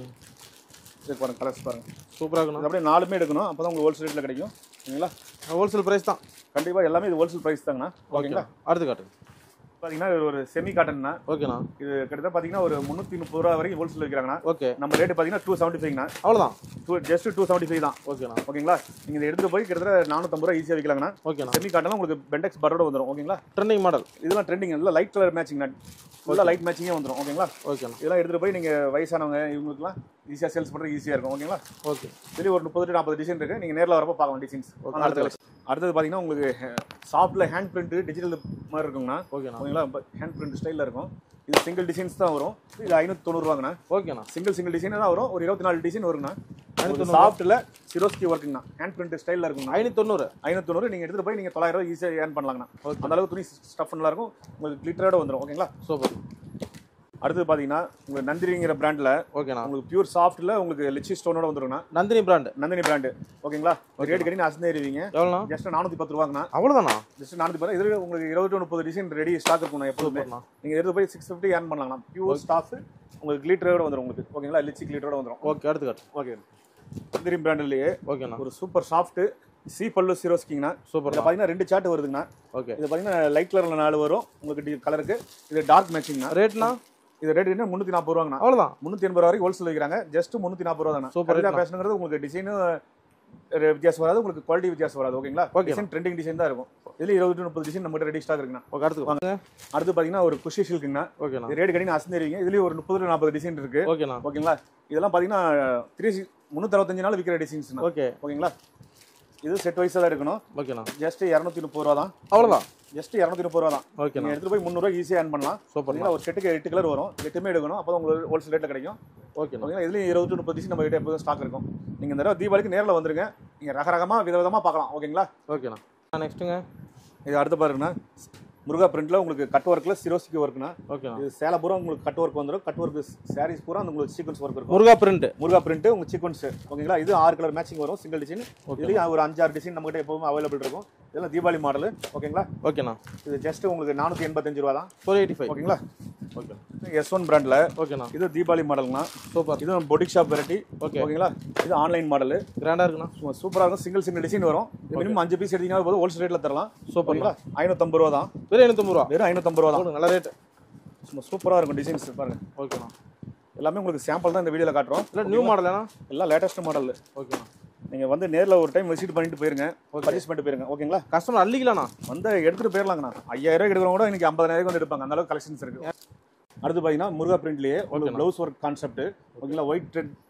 S3: இது பாருங்க கலர்ஸ் பாருங்க
S2: சூப்பராக
S3: இது
S2: இருக்குண்ணா
S3: அப்படியே நாலுமே எடுக்கணும் அப்போ தான் உங்களுக்கு ஹோல்சேல் ரேட்டில் கிடைக்கும் ஓகேங்களா
S2: ஹோல்சேல் ப்ரைஸ் தான்
S3: கண்டிப்பாக எல்லாமே இது ஹோல்சேல் ப்ரைஸ் தாங்கண்ணா ஓகேங்களா
S2: அடுத்து காட்டுங்க
S3: பார்த்தீங்கன்னா இது ஒரு செமி காட்டன்னா
S2: ஓகேண்ணா
S3: இது கிட்டத்தட்ட பார்த்தீங்கன்னா ஒரு முந்நூற்றி முப்பது ரூபா வரைக்கும் ஹோல்சேல் விற்கிறாங்கண்ணா
S2: ஓகே
S3: நம்ம ரேட்டு பார்த்தீங்கன்னா டூ செவன்ட்டி ஃபைவ்ண்ணா
S2: அவ்வளோதான்
S3: two just two seventy five தான்
S2: ஓகேண்ணா
S3: ஓகேங்களா நீங்கள் இதை எடுத்துகிட்டு போய் கிட்டத்தட்ட நானூற்றம்பது ரூபா ஈஸியாக விற்கலாங்கண்ணா
S2: ஓகேண்ணா
S3: செமி காட்டனா உங்களுக்கு பெண்டெக்ஸ் பரோட வந்துடும் ஓகேங்களா
S2: ட்ரெண்டிங் மாடல்
S3: இதெல்லாம் ட்ரெண்டிங் எல்லாம் லைட் கலர் மேட்சிங் ஃபுல்லாக லைட் மேட்சிங்கே வந்துடும் ஓகேங்களா
S2: ஓகேண்ணா
S3: இதெல்லாம் எடுத்துகிட்டு போய் நீங்கள் வயசானவங்க இவங்களுக்குலாம் ஈஸியாக சேல்ஸ் பண்ணுறது ஈஸியாக இருக்கும் ஓகேங்களா
S2: ஓகே
S3: இதுலேயும் ஒரு முப்பது டு நாற்பது டிசைன் இருக்குது நீங்கள் நேரில் வரப்போ பார்க்கலாம் டிசைன்ஸ் அடுத்தது அடுத்தது பார்த்தீங்கன்னா உங்களுக்கு சாஃப்ட்டில் ஹேண்ட் பிரிண்ட் டிஜிட்டல் மாதிரி இருக்குங்கண்ணா
S2: ஓகேண்ணா
S3: ஓகேங்களா ஹேண்ட் பிரிண்ட் ஸ்டைலில் இருக்கும் இது சிங்கிள் டிசைன்ஸ் தான் வரும் இது ஐநூற்றி தொண்ணூறுவாங்கண்ணா
S2: ஓகேண்ணா
S3: சிங்கிள் சிங்கிள் டிசைன் தான் வரும் ஒரு இருபத்தி நாலு டிசைன் வருங்கண்ணா சாஃப்ட்டில் சிரோஸ்கி ஒர்க்குங்கண்ணா ஹேண்ட் பிரிண்ட் ஸ்டைலில் இருக்குங்கண்ணா
S2: ஐநூற்றி தொண்ணூறு
S3: ஐநூத்தி தொண்ணூறு நீங்கள் எடுத்துகிட்டு போய் நீங்கள் தொள்ளாயிரம் ரூபாய் ஈஸியாக ஏர்ன் பண்ணலாங்கண்ணா அந்த அளவுக்கு துணி ஸ்டஃப் நல்லா இருக்கும் உங்களுக்கு கிளிட்டரோட வந்துடும் ஓகேங்களா
S2: சூப்பர்
S3: அடுத்து பார்த்தீங்கன்னா உங்களுக்கு நந்தினிங்கிற பிராண்டில்
S2: ஓகேண்ணா
S3: உங்களுக்கு பியூர் சாஃப்ட்டில் உங்களுக்கு லிச்சி ஸ்டோனோட வந்துருங்கண்ணா
S2: நந்தினி பிராண்டு
S3: நந்தினி பிராண்டு ஓகேங்களா ரேட் கட்டி அசந்து ஏறிவீங்க
S2: எவ்வளோண்ணா
S3: ஜஸ்ட் நானூற்றி பத்து ரூபாங்கண்ணா
S2: அவ்வளோதாண்ணா
S3: ஜஸ்ட் நானூற்றி பத்து இதில் உங்களுக்கு இருபது to முப்பது டிசைன் ரெடி ஸ்டாக் இருக்கும்ண்ணா எப்போதுமே
S2: சூப்பர்ண்ணா
S3: நீங்கள் எடுத்து போய் சிக்ஸ் ஃபிஃப்டி ஏர்ன் பண்ணலாம்ண்ணா பியூர் ஸ்டாஃப் உங்களுக்கு கிளிட்டரோட வந்துடும் உங்களுக்கு ஓகேங்களா லிச்சி கிளிட்டரோட வந்துடும்
S2: ஓகே அடுத்து காட்டு
S3: ஓகே நந்தினி பிராண்டிலேயே
S2: ஓகேண்ணா
S3: ஒரு சூப்பர் சாஃப்ட் சி பல்லு சீரோஸ்கிங்கண்ணா
S2: சூப்பர்
S3: இதில் பார்த்தீங்கன்னா ரெண்டு சார்ட் வருதுங்கண்ணா
S2: ஓகே
S3: இது பார்த்தீங்கன்னா லைட் கலரில் நாலு வரும் உங்களுக்கு கலருக்கு இது டார்க் மேட்சிங்ண்ணா
S2: ரேட்னா
S3: இது ரேட் என்ன முந்நூற்றி நாற்பது ரூபாங்கண்ணா
S2: அவ்வளோதான்
S3: முந்நூற்றி எண்பது ரூபா வரைக்கும் ஹோல்சேல் வைக்கிறாங்க ஜஸ்ட் முந்நூற்றி நாற்பது ரூபா தானே
S2: Super
S3: சூப்பர் பேஷனுங்கிறது உங்களுக்கு டிசைனும் வித்தியாசம் வராது உங்களுக்கு குவாலிட்டி வித்தியாசம் வராது ஓகேங்களா
S2: Okay.
S3: டிசைன் ட்ரெண்டிங் டிசைன் தான் இருக்கும் இதுல இருபது to முப்பது டிசைன் நம்ம ரெடி ஸ்டாக் இருக்குண்ணா
S2: ஓகே அடுத்து வாங்க
S3: அடுத்து பார்த்தீங்கன்னா ஒரு குஷி சில்க்குங்கண்ணா
S2: ஓகேண்ணா
S3: இது ரேட் கட்டி அசந்தேரிங்க இதுலேயும் ஒரு முப்பது to நாற்பது டிசைன் இருக்கு
S2: ஓகேண்ணா
S3: ஓகேங்களா இதெல்லாம் பார்த்தீங்கன்னா த்ரீ முந்நூற்றறுபத்தஞ்சு நாள் விற்கிற டிசைன்ஸ்ண்ணா
S2: ஓகே
S3: ஓகேங்களா இது செட் வைஸாக தான் இருக்கணும்
S2: ஓகேண்ணா
S3: ஜஸ்ட் இரநூத்தி முப்பது ரூபா தான்
S2: அவ்வளோதான்
S3: ஜஸ்ட் இரநூத்தி முப்பது ரூபா தான்
S2: ஓகேண்ணா
S3: நீங்கள் எடுத்துகிட்டு போய் முந்நூறுவா ஈஸியாக ஏர்ன் பண்ணலாம்
S2: சூப்பர்ண்ணா
S3: ஓகேங்களா ஒரு செட்டுக்கு எட்டு கலர் வரும் எட்டுமே எடுக்கணும் அப்போ உங்களுக்கு ஹோல்சேல் ரேட்டில் கிடைக்கும்
S2: ஓகேண்ணா
S3: ஓகேங்களா இதுலேயும் இருபது to முப்பது டிசைன் நம்ம கிட்ட எப்போதும் ஸ்டாக் இருக்கும் நீங்கள் இந்த தடவை தீபாவளிக்கு நேரில் வந்துருங்க நீங்கள் ரக ரகமாக விதவிதமாக பார்க்கலாம் ஓகேங்களா
S2: ஓகேண்ணா நெக்ஸ்ட்டுங்க
S3: இது அடுத்து பாருங்கண்ணா முருகா பிரிண்ட்ல உங்களுக்கு கட் ஒர்க்கில் சிரோசிக்கு ஒர்க்குண்ணா
S2: ஓகேண்ணா
S3: இது சேலை பூரா உங்களுக்கு கட் ஒர்க் வந்துடும் கட் ஒர்க் சாரீஸ் பூரா அந்த உங்களுக்கு சீக்வன்ஸ் ஒர்க் இருக்கும்
S2: முருகா பிரிண்ட்
S3: முருகா பிரிண்ட் உங்களுக்கு சீக்வன்ஸ் ஓகேங்களா இது ஆறு கலர் மேட்சிங் வரும் சிங்கிள் டிசைன் இதுலேயும் ஒரு அஞ்சாறு டிசைன் நம்மகிட்ட எப்பவுமே அவைலபிள் இருக்கும் இதெல்லாம் தீபாவளி மாடல் ஓகேங்களா
S2: ஓகேண்ணா
S3: இது ஜஸ்ட் உங்களுக்கு நானூற்றி எண்பத்தஞ்சு ரூபா தான்
S2: ஃபோர் எயிட்டி ஃபைவ்
S3: ஓகேங்களா
S2: ஓகே
S3: எஸ் ஒன் பிராண்டில்
S2: ஓகேண்ணா
S3: இது தீபாவளி மாடல்னா
S2: சூப்பர்
S3: இது பொட்டிக் ஷாப் வெரைட்டி
S2: ஓகே
S3: ஓகேங்களா இது ஆன்லைன் மாடல்
S2: கிராண்டாக இருக்குண்ணா
S3: சூப்பராக இருக்கும் சிங்கிள் சிங்கிள் டிசைன் வரும் மினிமம் அஞ்சு பீஸ் எடுத்தீங்கன்னா போதும் ஹோல்சேல் ரேட்டில் தரலாம்
S2: சூப்பர்
S3: ஓகேங்களா ஐநூற்றம்பது ரூபா தான்
S2: வெறும் ஐநூற்றம்பது ரூபா
S3: வெறும் ஐநூற்றம்பது ரூபா தான்
S2: போடுங்க நல்ல ரேட்டு
S3: சும்மா சூப்பராக இருக்கும் டிசைன்ஸ் பாருங்க
S2: ஓகேண்ணா
S3: எல்லாமே உங்களுக்கு சாம்பிள் தான் இந்த வீடியோவில் காட்டுறோம்
S2: இல்லை நியூ மாடல் ஏண்ணா
S3: எல்லாம் லேட்டஸ்ட் மாடல்
S2: ஓகேண்ணா
S3: நீங்கள் வந்து நேரில் ஒரு டைம் விசிட் பண்ணிட்டு போயிருங்க பர்ச்சேஸ் பண்ணிட்டு போயிருங்க ஓகேங்களா
S2: கஸ்டமர் அள்ளிக்கலாண்ணா வந்து
S3: வந்து எடுத்துகிட்டு போயிடலாங்கண்ணா ஐயாயிரம் ரூபாய் எடுக்கிறவங்க கூட இன்னைக்கு ஐம்பதாயிரம் வந்து எடுப்பாங்க அந்த அளவுக்கு கலெக்ஷன்ஸ் இருக்கு அடுத்து பார்த்தீங்கன்னா முருகா பிரிண்ட்லேயே ஒரு ப்ளவுஸ் ஒர்க் கான்செப்ட் ஓகேங்களா ஒயிட் த்ரெட்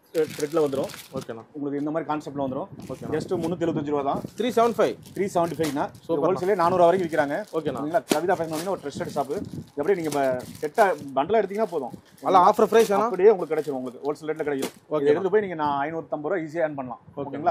S3: த்ரெட்ல வந்துடும்
S2: ஓகேண்ணா
S3: உங்களுக்கு இந்த மாதிரி கான்செப்ட்ல வந்துடும்
S2: ஓகேண்ணா
S3: ஜஸ்ட் முந்நூற்றி எழுபத்தஞ்சு ரூபா தான்
S2: three seven five
S3: three seventy ஃபைவ்னா
S2: Super.
S3: ஹோல்சேலே நானூறு வரைக்கும் விற்கிறாங்க
S2: ஓகேண்ணா
S3: ஓகேங்களா கவிதா ஃபேஷன் வந்து ஒரு ட்ரெஸ்டட் ஷாப்பு எப்படி நீங்கள் இப்போ செட்டாக பண்டலாக எடுத்தீங்கன்னா போதும்
S2: நல்லா ஆஃபர் ப்ரைஸ் அண்ணா
S3: அப்படியே உங்களுக்கு கிடைச்சிரும் உங்களுக்கு ஹோல்சேல் ரேட்டில் கிடைக்கும்
S2: Okay.
S3: இதை எடுத்து போய் நீங்கள் நான் ஐநூற்றம்பது ரூபா ஈஸியாக ஏர்ன் பண்ணலாம் ஓகேங்களா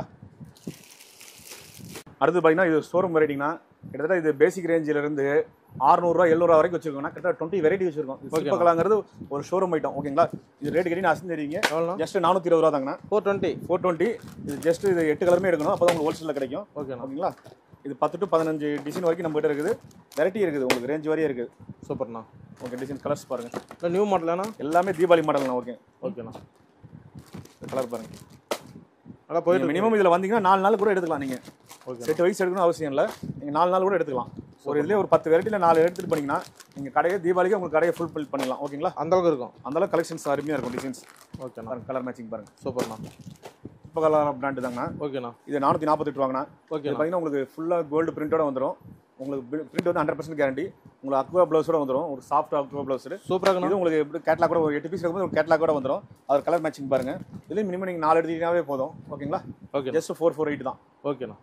S3: அடுத்து பார்த்தீங்கன்னா இது ஷோரூம் வெரைட்டிங்கன்னா கிட்டத்தட்ட இது பேசிக் ரேஞ்சில இருந்து அறுநூறுவா எழுநூறுவா வரைக்கும் வச்சிருக்கோம்னா கிட்டத்தட்ட டுவெண்ட்டி வெரைட்டி வச்சிருக்கோம் சிற்பக்கலாங்கிறது ஒரு ஷோரூம் ஐட்டம் ஓகேங்களா இது ரேட் கட்டி அசந்து தெரியுங்க
S2: எவ்வளோண்ணா
S3: ஜஸ்ட் நானூற்றி இருபது ரூபா தாங்கண்ணா
S2: ஃபோர் டுவெண்ட்டி
S3: ஃபோர் டுவெண்ட்டி இது ஜஸ்ட் இது எட்டு கலருமே எடுக்கணும் அப்போ தான் உங்களுக்கு ஹோல்சேலில் கிடைக்கும்
S2: ஓகேண்ணா
S3: ஓகேங்களா இது பத்து டு பதினஞ்சு டிசைன் வரைக்கும் நம்ம கிட்ட இருக்குது வெரைட்டி இருக்குது உங்களுக்கு ரேஞ்ச் வரையும் இருக்குது
S2: சூப்பர்ண்ணா
S3: ஓகே டிசைன் கலர்ஸ் பாருங்க
S2: இல்லை நியூ மாடலாண்ணா
S3: எல்லாமே தீபாவளி மாடல்ண்ணா ஓகே
S2: ஓகேண்ணா
S3: கலர் பாருங்க
S2: நல்லா போயிட்டு
S3: மினிமம் இதில் வந்தீங்கன்னா நாலு நாள் கூட எடுத்துக்கலாம் நீங்கள்
S2: ஓகே
S3: செட் வைஸ் எடுக்கணும் அவசியம் இல்லை நீங்கள் நாலு நாள் கூட எடுத்துக்கலாம் ஒரு இதுலேயே ஒரு பத்து வெரைட்டியில் நாலு எடுத்துட்டு போனீங்கன்னா நீங்கள் கடையை தீபாவளிக்கு உங்களுக்கு கடையை ஃபுல் ஃபில் பண்ணிடலாம் ஓகேங்களா
S2: அந்த அளவுக்கு இருக்கும்
S3: அந்தளவு கலெக்ஷன்ஸ் அருமையாக இருக்கும் டிசைன்ஸ்
S2: ஓகேண்ணா
S3: பாருங்க கலர் மேட்சிங் பாருங்க
S2: சூப்பர்ண்ணா
S3: இப்போ கலர் பிராண்டு தாங்கண்ணா
S2: ஓகேண்ணா
S3: இது நானூற்றி நாற்பத்தெட்டு வாங்கினா இது
S2: ஓகேண்ணா
S3: பார்த்தீங்கன்னா உங்களுக்கு ஃபுல்லாக கோல்டு பிரிண்டோட வந்துடும் உங்களுக்கு பிரிண்ட் வந்து ஹண்ட்ரட் பர்சன்ட் கேரண்டி உங்களுக்கு அக்வா ப்ளவுஸோட வந்துடும் ஒரு சாஃப்ட் அக்வா ப்ளவுஸ்
S2: சூப்பராகண்ணா
S3: இது உங்களுக்கு எப்படி கேட்லாக் கூட ஒரு எட்டு பீஸ் இருக்கும்போது ஒரு கேட்லாக் கூட வந்துடும் அது கலர் மேட்சிங் பாருங்க இதுலேயும் மினிமம் நீங்கள் நாலு எடுத்தீங்கன்னாவே போதும் ஓகேங்களா
S2: okay
S3: just four four eight தான்
S2: ஓகேண்ணா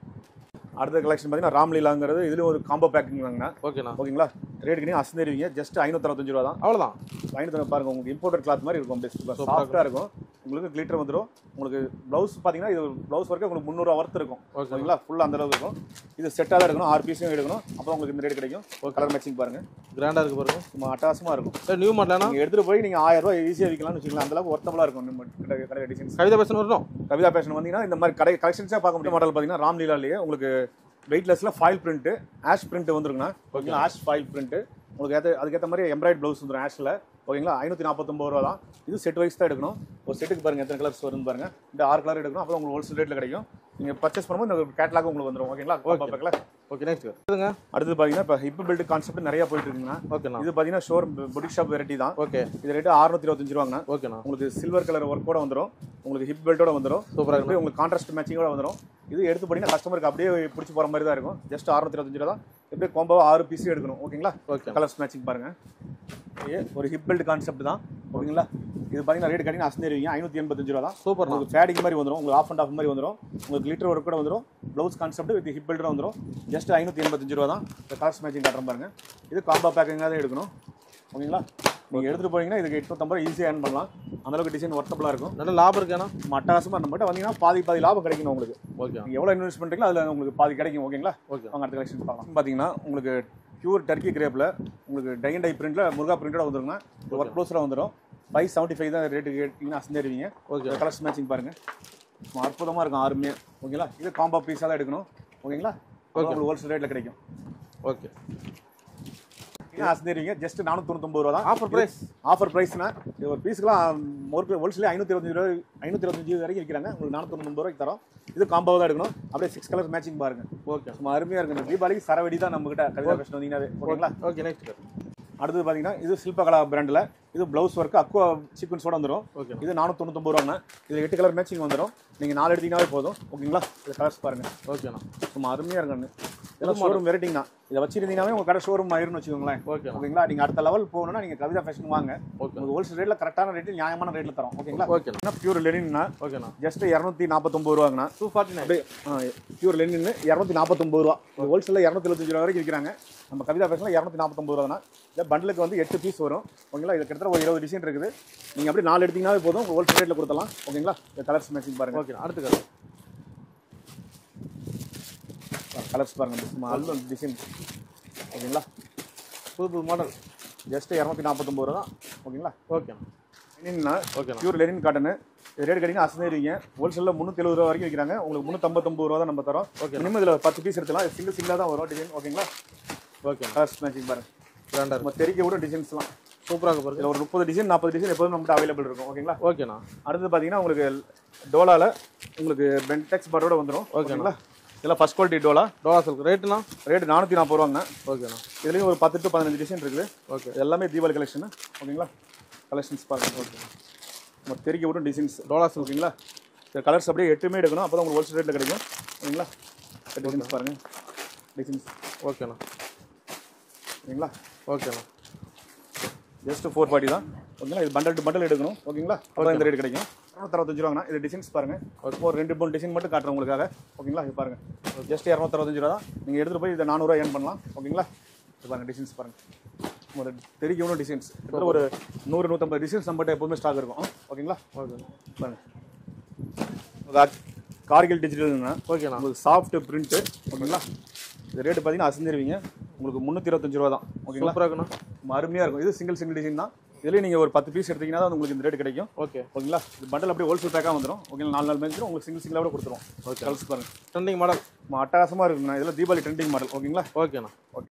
S3: அடுத்த கலெக்ஷன் பார்த்தீங்கன்னா ராம்லீலாங்கிறது இதுலேயும் ஒரு காம்போ பேக்கிங் வாங்கினா
S2: ஓகேண்ணா
S3: ஓகேங்களா ரேட்டுக்கு நீங்கள் அசந்தேருவீங்க ஜஸ்ட் ஐநூற்றஞ்சு ரூபா தான்
S2: அவ்வளோதான்
S3: ஐநூற்றி பாருங்க உங்களுக்கு இம்போர்ட்டட் கிளாத் மாதிரி இருக்கும் பெஸ்ட் சாஃப்ட்டாக இருக்கும் உங்களுக்கு கிளிட்டர் வந்துடும் உங்களுக்கு ப்ளவுஸ் பார்த்தீங்கன்னா இது ப்ளவுஸ் வரைக்கும் உங்களுக்கு முந்நூறுவா ஒர்த் இருக்கும்
S2: ஓகே
S3: ஓகேங்களா ஃபுல்லாக அந்த அளவுக்கு இருக்கும் இது செட்டாக தான் எடுக்கணும் ஆறு பீஸும் எடுக்கணும் அப்போ உங்களுக்கு இந்த ரேட் கிடைக்கும் ஒரு கலர் மேட்சிங் பாருங்க
S2: கிராண்டாக இருக்கு பாருங்க
S3: சும்மா அட்டகாசமாக இருக்கும்
S2: சார் நியூ மாடலாண்ணா
S3: நீங்கள் எடுத்துகிட்டு போய் நீங்கள் ஆயிரம் ரூபாய் ஈஸியாக விற்கலாம்னு வச்சுக்கலாம் அந்த அளவுக்கு ஒர்த்தபுளாக இருக்கும் நம்ம கடை கடை டிசைன்ஸ்
S2: கவிதா பேசணும் வரணும்
S3: கவிதா பேஷன் வந்தீங்கன்னா இந்த மாதிரி கடை கலெக்ஷன்ஸாக பார்க்க முடியும் மாடல் பார்த்தீங்கன்னா ராம்லீலாலேயே உங்களுக்கு வெயிட்லெஸ்ல ஃபாயில் பிரிண்ட் ஆஷ் பிரிண்ட் வந்துருங்கண்ணா ஓகேங்களா ஆஷ் ஃபாயில் பிரிண்ட் உங்களுக்கு ஏற்ற அதுக்கேற்ற மாதிரி எம்ப்ராய்ட் ப்ளவுஸ் வந்துடும் ஆஷில் ஓகேங்களா ஐநூற்றி நாற்பத்தொம்பது ரூபா தான் இது செட் வைஸ் தான் எடுக்கணும் ஒரு செட்டுக்கு பாருங்க எத்தனை கலர்ஸ் வரும்னு பாருங்க இந்த ஆறு கலர் எடுக்கணும் அப்போ உங்களுக்கு ஹோல்சேல் ரேட்டில் கிடைக்கும் நீங்கள் பர்ச்சேஸ் பண்ணும்போது இந்த கேட்லாக் உங்களுக்கு வந்துடும் ஓகேங்களா பார்க்கல
S2: ஓகே நெக்ஸ்ட் இதுங்க
S3: அடுத்து பார்த்தீங்கன்னா இப்போ ஹிப் பெல்ட் கான்செப்ட் நிறைய போயிட்டு இருக்குங்கண்ணா
S2: ஓகேண்ணா
S3: இது பார்த்தீங்கன்னா ஷோர் புடிக் ஷாப் வெரைட்டி தான்
S2: ஓகே
S3: இது ரேட்டு அறுநூத்தி இருபத்தஞ்சு ரூபாங்கண்ணா
S2: ஓகேண்ணா
S3: உங்களுக்கு சில்வர் கலர் ஒர்க்கோட வந்துடும் உங்களுக்கு ஹிப் பெல்ட்டோட வந்துடும்
S2: சூப்பராக
S3: அப்படியே உங்களுக்கு கான்ட்ராஸ்ட் மேட்சிங்கோட வந்துடும் இது எடுத்து போனீங்கன்னா கஸ்டமருக்கு அப்படியே பிடிச்சி போகிற மாதிரி தான் இருக்கும் ஜஸ்ட் அறுநூத்தி இருபத்தஞ்சு ரூபா தான் எப்படியே கோம்போவா ஆறு பீஸ் எடுக்கணும் ஓகேங்களா
S2: ஓகே
S3: கலர்ஸ் மேட்சிங் பாருங்க இது ஒரு ஹிப் பெல்ட் கான்செப்ட் தான் ஓகேங்களா இது பார்த்தீங்கன்னா ரேட் கட்டிங்கன்னா அசந்தேருவீங்க ஐநூற்றி எண்பத்தஞ்சு ரூபா தான்
S2: சூப்பர்ண்ணா
S3: உங்களுக்கு ஃபேடிங் மாதிரி வந்துடும் உங்களுக்கு ஆஃப் அண்ட் ஆஃப் மாதிரி வந்துடும் உங்களுக்கு glitter ஒர்க் கூட வந்துடும் blouse concept with hip belt வந்துடும் ஜஸ்ட் ஐநூற்றி எண்பத்தஞ்சு ரூபா தான் இந்த கலர்ஸ் மேட்சிங் காட்டுறேன் பாருங்க இது காம்பா பேக்கிங்காக தான் எடுக்கணும் ஓகேங்களா நீங்கள் எடுத்துகிட்டு போனீங்கன்னா இதுக்கு எட்நூத்தம்பது ரூபா ஈஸியாக ஏர்ன் பண்ணலாம் அந்த அளவுக்கு டிசைன் ஒர்த்தபுளாக இருக்கும்
S2: நல்ல லாபம் இருக்கேண்ணா
S3: மட்டாசமாக நம்மகிட்ட வந்தீங்கன்னா பாதி பாதி லாபம் கிடைக்கும் உங்களுக்கு
S2: ஓகே
S3: நீங்கள் எவ்வளோ இன்வெஸ்ட் பண்ணுறீங்களோ அதில் உங்களுக்கு பாதி கிடைக்கும் ஓகேங்களா
S2: ஓகே
S3: வாங்க அடுத்த கலெக்ஷன் பார்க்கலாம் பார்த்தீங்கன்னா உங்களுக்கு பியூர் டர்க்கி கிரேப்பில் உங்களுக்கு டை அண்ட் டை பிரிண்டில் முருகா பிரிண்டோட வந்துருங்க ஒர்க் ப்ளவுஸில் வந்துடும் ஃபைவ் செவன்ட்டி ஃபைவ் தான் ரேட்டு கேட்டிங்கன்னா அசந்தேருவீங்க
S2: ஓகே
S3: கலர்ஸ் மேட்சிங் பாருங்கள் சும்மா அற்புதமாக இருக்கும் ஆறுமே ஓகேங்களா இது காம்போ பீஸாக தான் எடுக்கணும் ஓகேங்களா உங்களுக்கு ஹோல்சேல் ரேட்டில் கிடைக்கும்
S2: ஓகே
S3: அசந்தேருவீங்க ஜஸ்ட் நானூற்றி தொண்ணூத்தொம்பது ரூபா தான்
S2: ஆஃபர் ப்ரைஸ்
S3: ஆஃபர் ப்ரைஸ்னா இது ஒரு பீஸ்க்குலாம் ஒரு ஹோல்சேலே ஐநூற்றி இருபத்தஞ்சு ரூபாய் ஐநூற்றி இருபத்தஞ்சு வரைக்கும் விற்கிறாங்க உங்களுக்கு நானூற்றி ரூபாய்க்கு தரோம் இது காம்போ தான் எடுக்கணும் அப்படியே சிக்ஸ் கலர்ஸ் மேட்சிங் பாருங்க
S2: ஓகே
S3: சும்மா அருமையாக இருக்கும் இந்த தீபாவளிக்கு சரவெடி தான் நம்ம கிட்ட கவிதா ஃபேஷன் வந்தீங்கன்னாவே ஓகேங்களா
S2: ஓகே நெக்ஸ்ட்
S3: அடுத்தது பார்த்தீங்கன்னா இது சில்பகலா பிராண்டில் இது ப்ளவுஸ் ஒர்க்கு அக்வா சீக்வன்ஸோட வந்துடும்
S2: ஓகே
S3: இது நானூற்றி ரூபாங்க இது எட்டு கலர் மேட்சிங் வந்துடும் நீங்கள் நாலு எடுத்தீங்கன்னாவே போதும் ஓகேங்களா இது கலர்ஸ் பாருங்க
S2: ஓகேண்ணா
S3: சும்மா அருமையாக இருக்குன்னு இதெல்லாம் ஷோரூம் வெரைட்டிங் தான் இதை வச்சிருந்தீங்கன்னாவே உங்கள் கடை ஷோரூம் ஆயிரும்னு வச்சுக்கோங்களேன்
S2: ஓகேண்ணா
S3: ஓகேங்களா நீங்கள் அடுத்த லெவல் போகணும்னா நீங்கள் கவிதா ஃபேஷன் வாங்க
S2: ஓகே
S3: உங்களுக்கு ஹோல்சேல் ரேட்டில் கரெக்டான ரேட்டில் நியாயமான ரேட்டில் தரோம் ஓகேங்களா
S2: ஓகேண்ணா
S3: பியூர் லெனின்னா
S2: ஓகேண்ணா
S3: ஜஸ்ட் இரநூத்தி நாற்பத்தொம்பது ரூபாங்கண்ணா
S2: டூ ஃபார்ட்டி நைன்
S3: அப்படியே பியூர் லெனின் இரநூத்தி நாற்பத்தொம்பது ரூபா ஹோல்சேலில் இரநூத்தி எழுபத்தஞ்சு ரூபா வரைக்கும் விற்கிறாங்க நம்ம கவிதா ஃபேஷனில் இரநூத்தி நாற்பத்தொம்பது ரூபா தான் இந்த பண்டலுக்கு வந்து எட்டு பீஸ் வரும் ஓகேங்களா இது கிட்டத்தட்ட ஒரு இருபது டிசைன் இருக்குது நீங்கள் அப்படியே நாலு எடுத்தீங்கன்னாவே போதும் உங்கள் ஹோல்சேல் ரேட்டில் கொடுத்தலாம் ஓகேங்களா இந்த கலர்ஸ் மேட்சிங் பாருங்கள்
S2: ஓகே அடுத்து கலர்
S3: கலர்ஸ் பாருங்கள் சும்மா அல்ல டிசைன் ஓகேங்களா
S2: புது புது மாடல்
S3: ஜஸ்ட் இரநூத்தி நாற்பத்தொம்பது ரூபா தான் ஓகேங்களா
S2: ஓகேண்ணா
S3: லெனின்னா
S2: ஓகேண்ணா
S3: பியூர் லெனின் காட்டனு இது ரேட் கட்டிங்கன்னா அசந்திருவீங்க ஹோல்சேலில் முந்நூற்றி எழுபது ரூபா வரைக்கும் விற்கிறாங்க உங்களுக்கு முந்நூற்றம்பத்தொம்பது ரூபா தான் நம்ம தரோம்
S2: Okay.
S3: மினிமம் இதில் பத்து பீஸ் எடுத்துலாம் சிங்கிள் சிங்கிளாக தான் வரும் டிசைன் ஓகேங்களா
S2: ஓகேண்ணா
S3: கலர்ஸ் மேட்சிங் பாருங்க
S2: கிராண்டாக இருக்கு
S3: நம்ம தெரிக்க கூட டிசைன்ஸ்லாம்
S2: சூப்பராக பாருங்க
S3: இதில் ஒரு முப்பது டிசைன் நாற்பது டிசைன் எப்போதும் நம்மகிட்ட அவைலபிள் இருக்கும் ஓகேங்களா
S2: ஓகேண்ணா
S3: அடுத்து பார்த்தீங்கன்னா உங்களுக்கு டோலாவில் உங்களுக்கு பென்டெக்ஸ் பாரோட வந்துடும் ஓகேங்களா இதெல்லாம் ஃபஸ்ட் குவாலிட்டி டோலா
S2: டோலா சில்க் ரேட்டுண்ணா
S3: ரேட் நானூற்றி நாற்பது ரூபாங்க
S2: ஓகேண்ணா
S3: இதுலேயும் ஒரு பத்து டு பதினஞ்சு டிசைன் இருக்குது
S2: ஓகே
S3: இது எல்லாமே தீபாவளி கலெக்ஷன் ஓகேங்களா கலெக்ஷன்ஸ் பாருங்க ஓகே நம்ம தெரிக்க விடும் டிசைன்ஸ்
S2: டோலா சில்க்
S3: ஓகேங்களா இந்த கலர்ஸ் அப்படியே எட்டுமே எடுக்கணும் அப்போ தான் உங்களுக்கு ஹோல்சேல் ரேட்டில் கிடைக்கும் ஓகேங்களா டிசைன்ஸ் பாருங்கள் டிசைன்ஸ்
S2: ஓகேண்ணா
S3: ஓகேங்களா
S2: ஓகேண்ணா
S3: ஜஸ்ட் ஃபோர் ஃபார்ட்டி தான் ஓகேங்களா இது பண்டல் டு பண்டல் எடுக்கணும் ஓகேங்களா அப்போ இந்த ரேட் கிடைக்கும் இரநூத்தறுபத்தஞ்சு ரூபாங்கண்ணா இது டிசைன்ஸ் பாருங்க ஒரு ரெண்டு மூணு டிசைன் மட்டும் காட்டுறேன் உங்களுக்காக ஓகேங்களா இது பாருங்க ஜஸ்ட் இரநூத்தறுபத்தஞ்சு ரூபா தான் நீங்கள் எடுத்துகிட்டு போய் இதை நானூறுரூவா ஏர்ன் பண்ணலாம் ஓகேங்களா இது பாருங்க டிசைன்ஸ் பாருங்க ஒரு தெரியும் டிசைன்ஸ் ஒரு நூறு நூற்றம்பது டிசைன்ஸ் நம்மகிட்ட எப்போதுமே ஸ்டாக் இருக்கும் ஓகேங்களா
S2: ஓகே
S3: பாருங்க அது கார்கில் டிஜிட்டல்னா
S2: ஓகேண்ணா
S3: உங்களுக்கு சாஃப்ட் பிரிண்ட்டு ஓகேங்களா இது ரேட்டு பார்த்தீங்கன்னா அசந்திருவீங்க உங்களுக்கு முந்நூற்றி இருபத்தஞ்சு ரூபா தான் ஓகேங்களா
S2: சூப்பராக இருக்குண்ணா
S3: ரொம்ப அருமையாக இருக்கும் இது சிங்கிள் சிங்கிள் டிசைன் தான் இதுலேயே நீங்கள் ஒரு பத்து பீஸ் எடுத்தீங்கன்னா தான் உங்களுக்கு இந்த ரேட் கிடைக்கும்
S2: ஓகே
S3: ஓகேங்களா இது பண்டல் அப்படியே ஹோல்சேல் பேக்காக வந்துடும் ஓகேங்களா நாலு நாள் மேட்ச் உங்களுக்கு சிங்கிள் சிங்கிளாக கூட கொடுத்துரும் ஓகே கலர்ஸ் பாருங்க
S2: ட்ரெண்டிங் மாடல்
S3: நம்ம அட்டகாசமாக இருக்குண்ணா இதெல்லாம் தீபாவளி ட்ரெண்டிங் மாடல் ஓகேங்களா
S2: ஓகேண்ணா
S3: ஓகே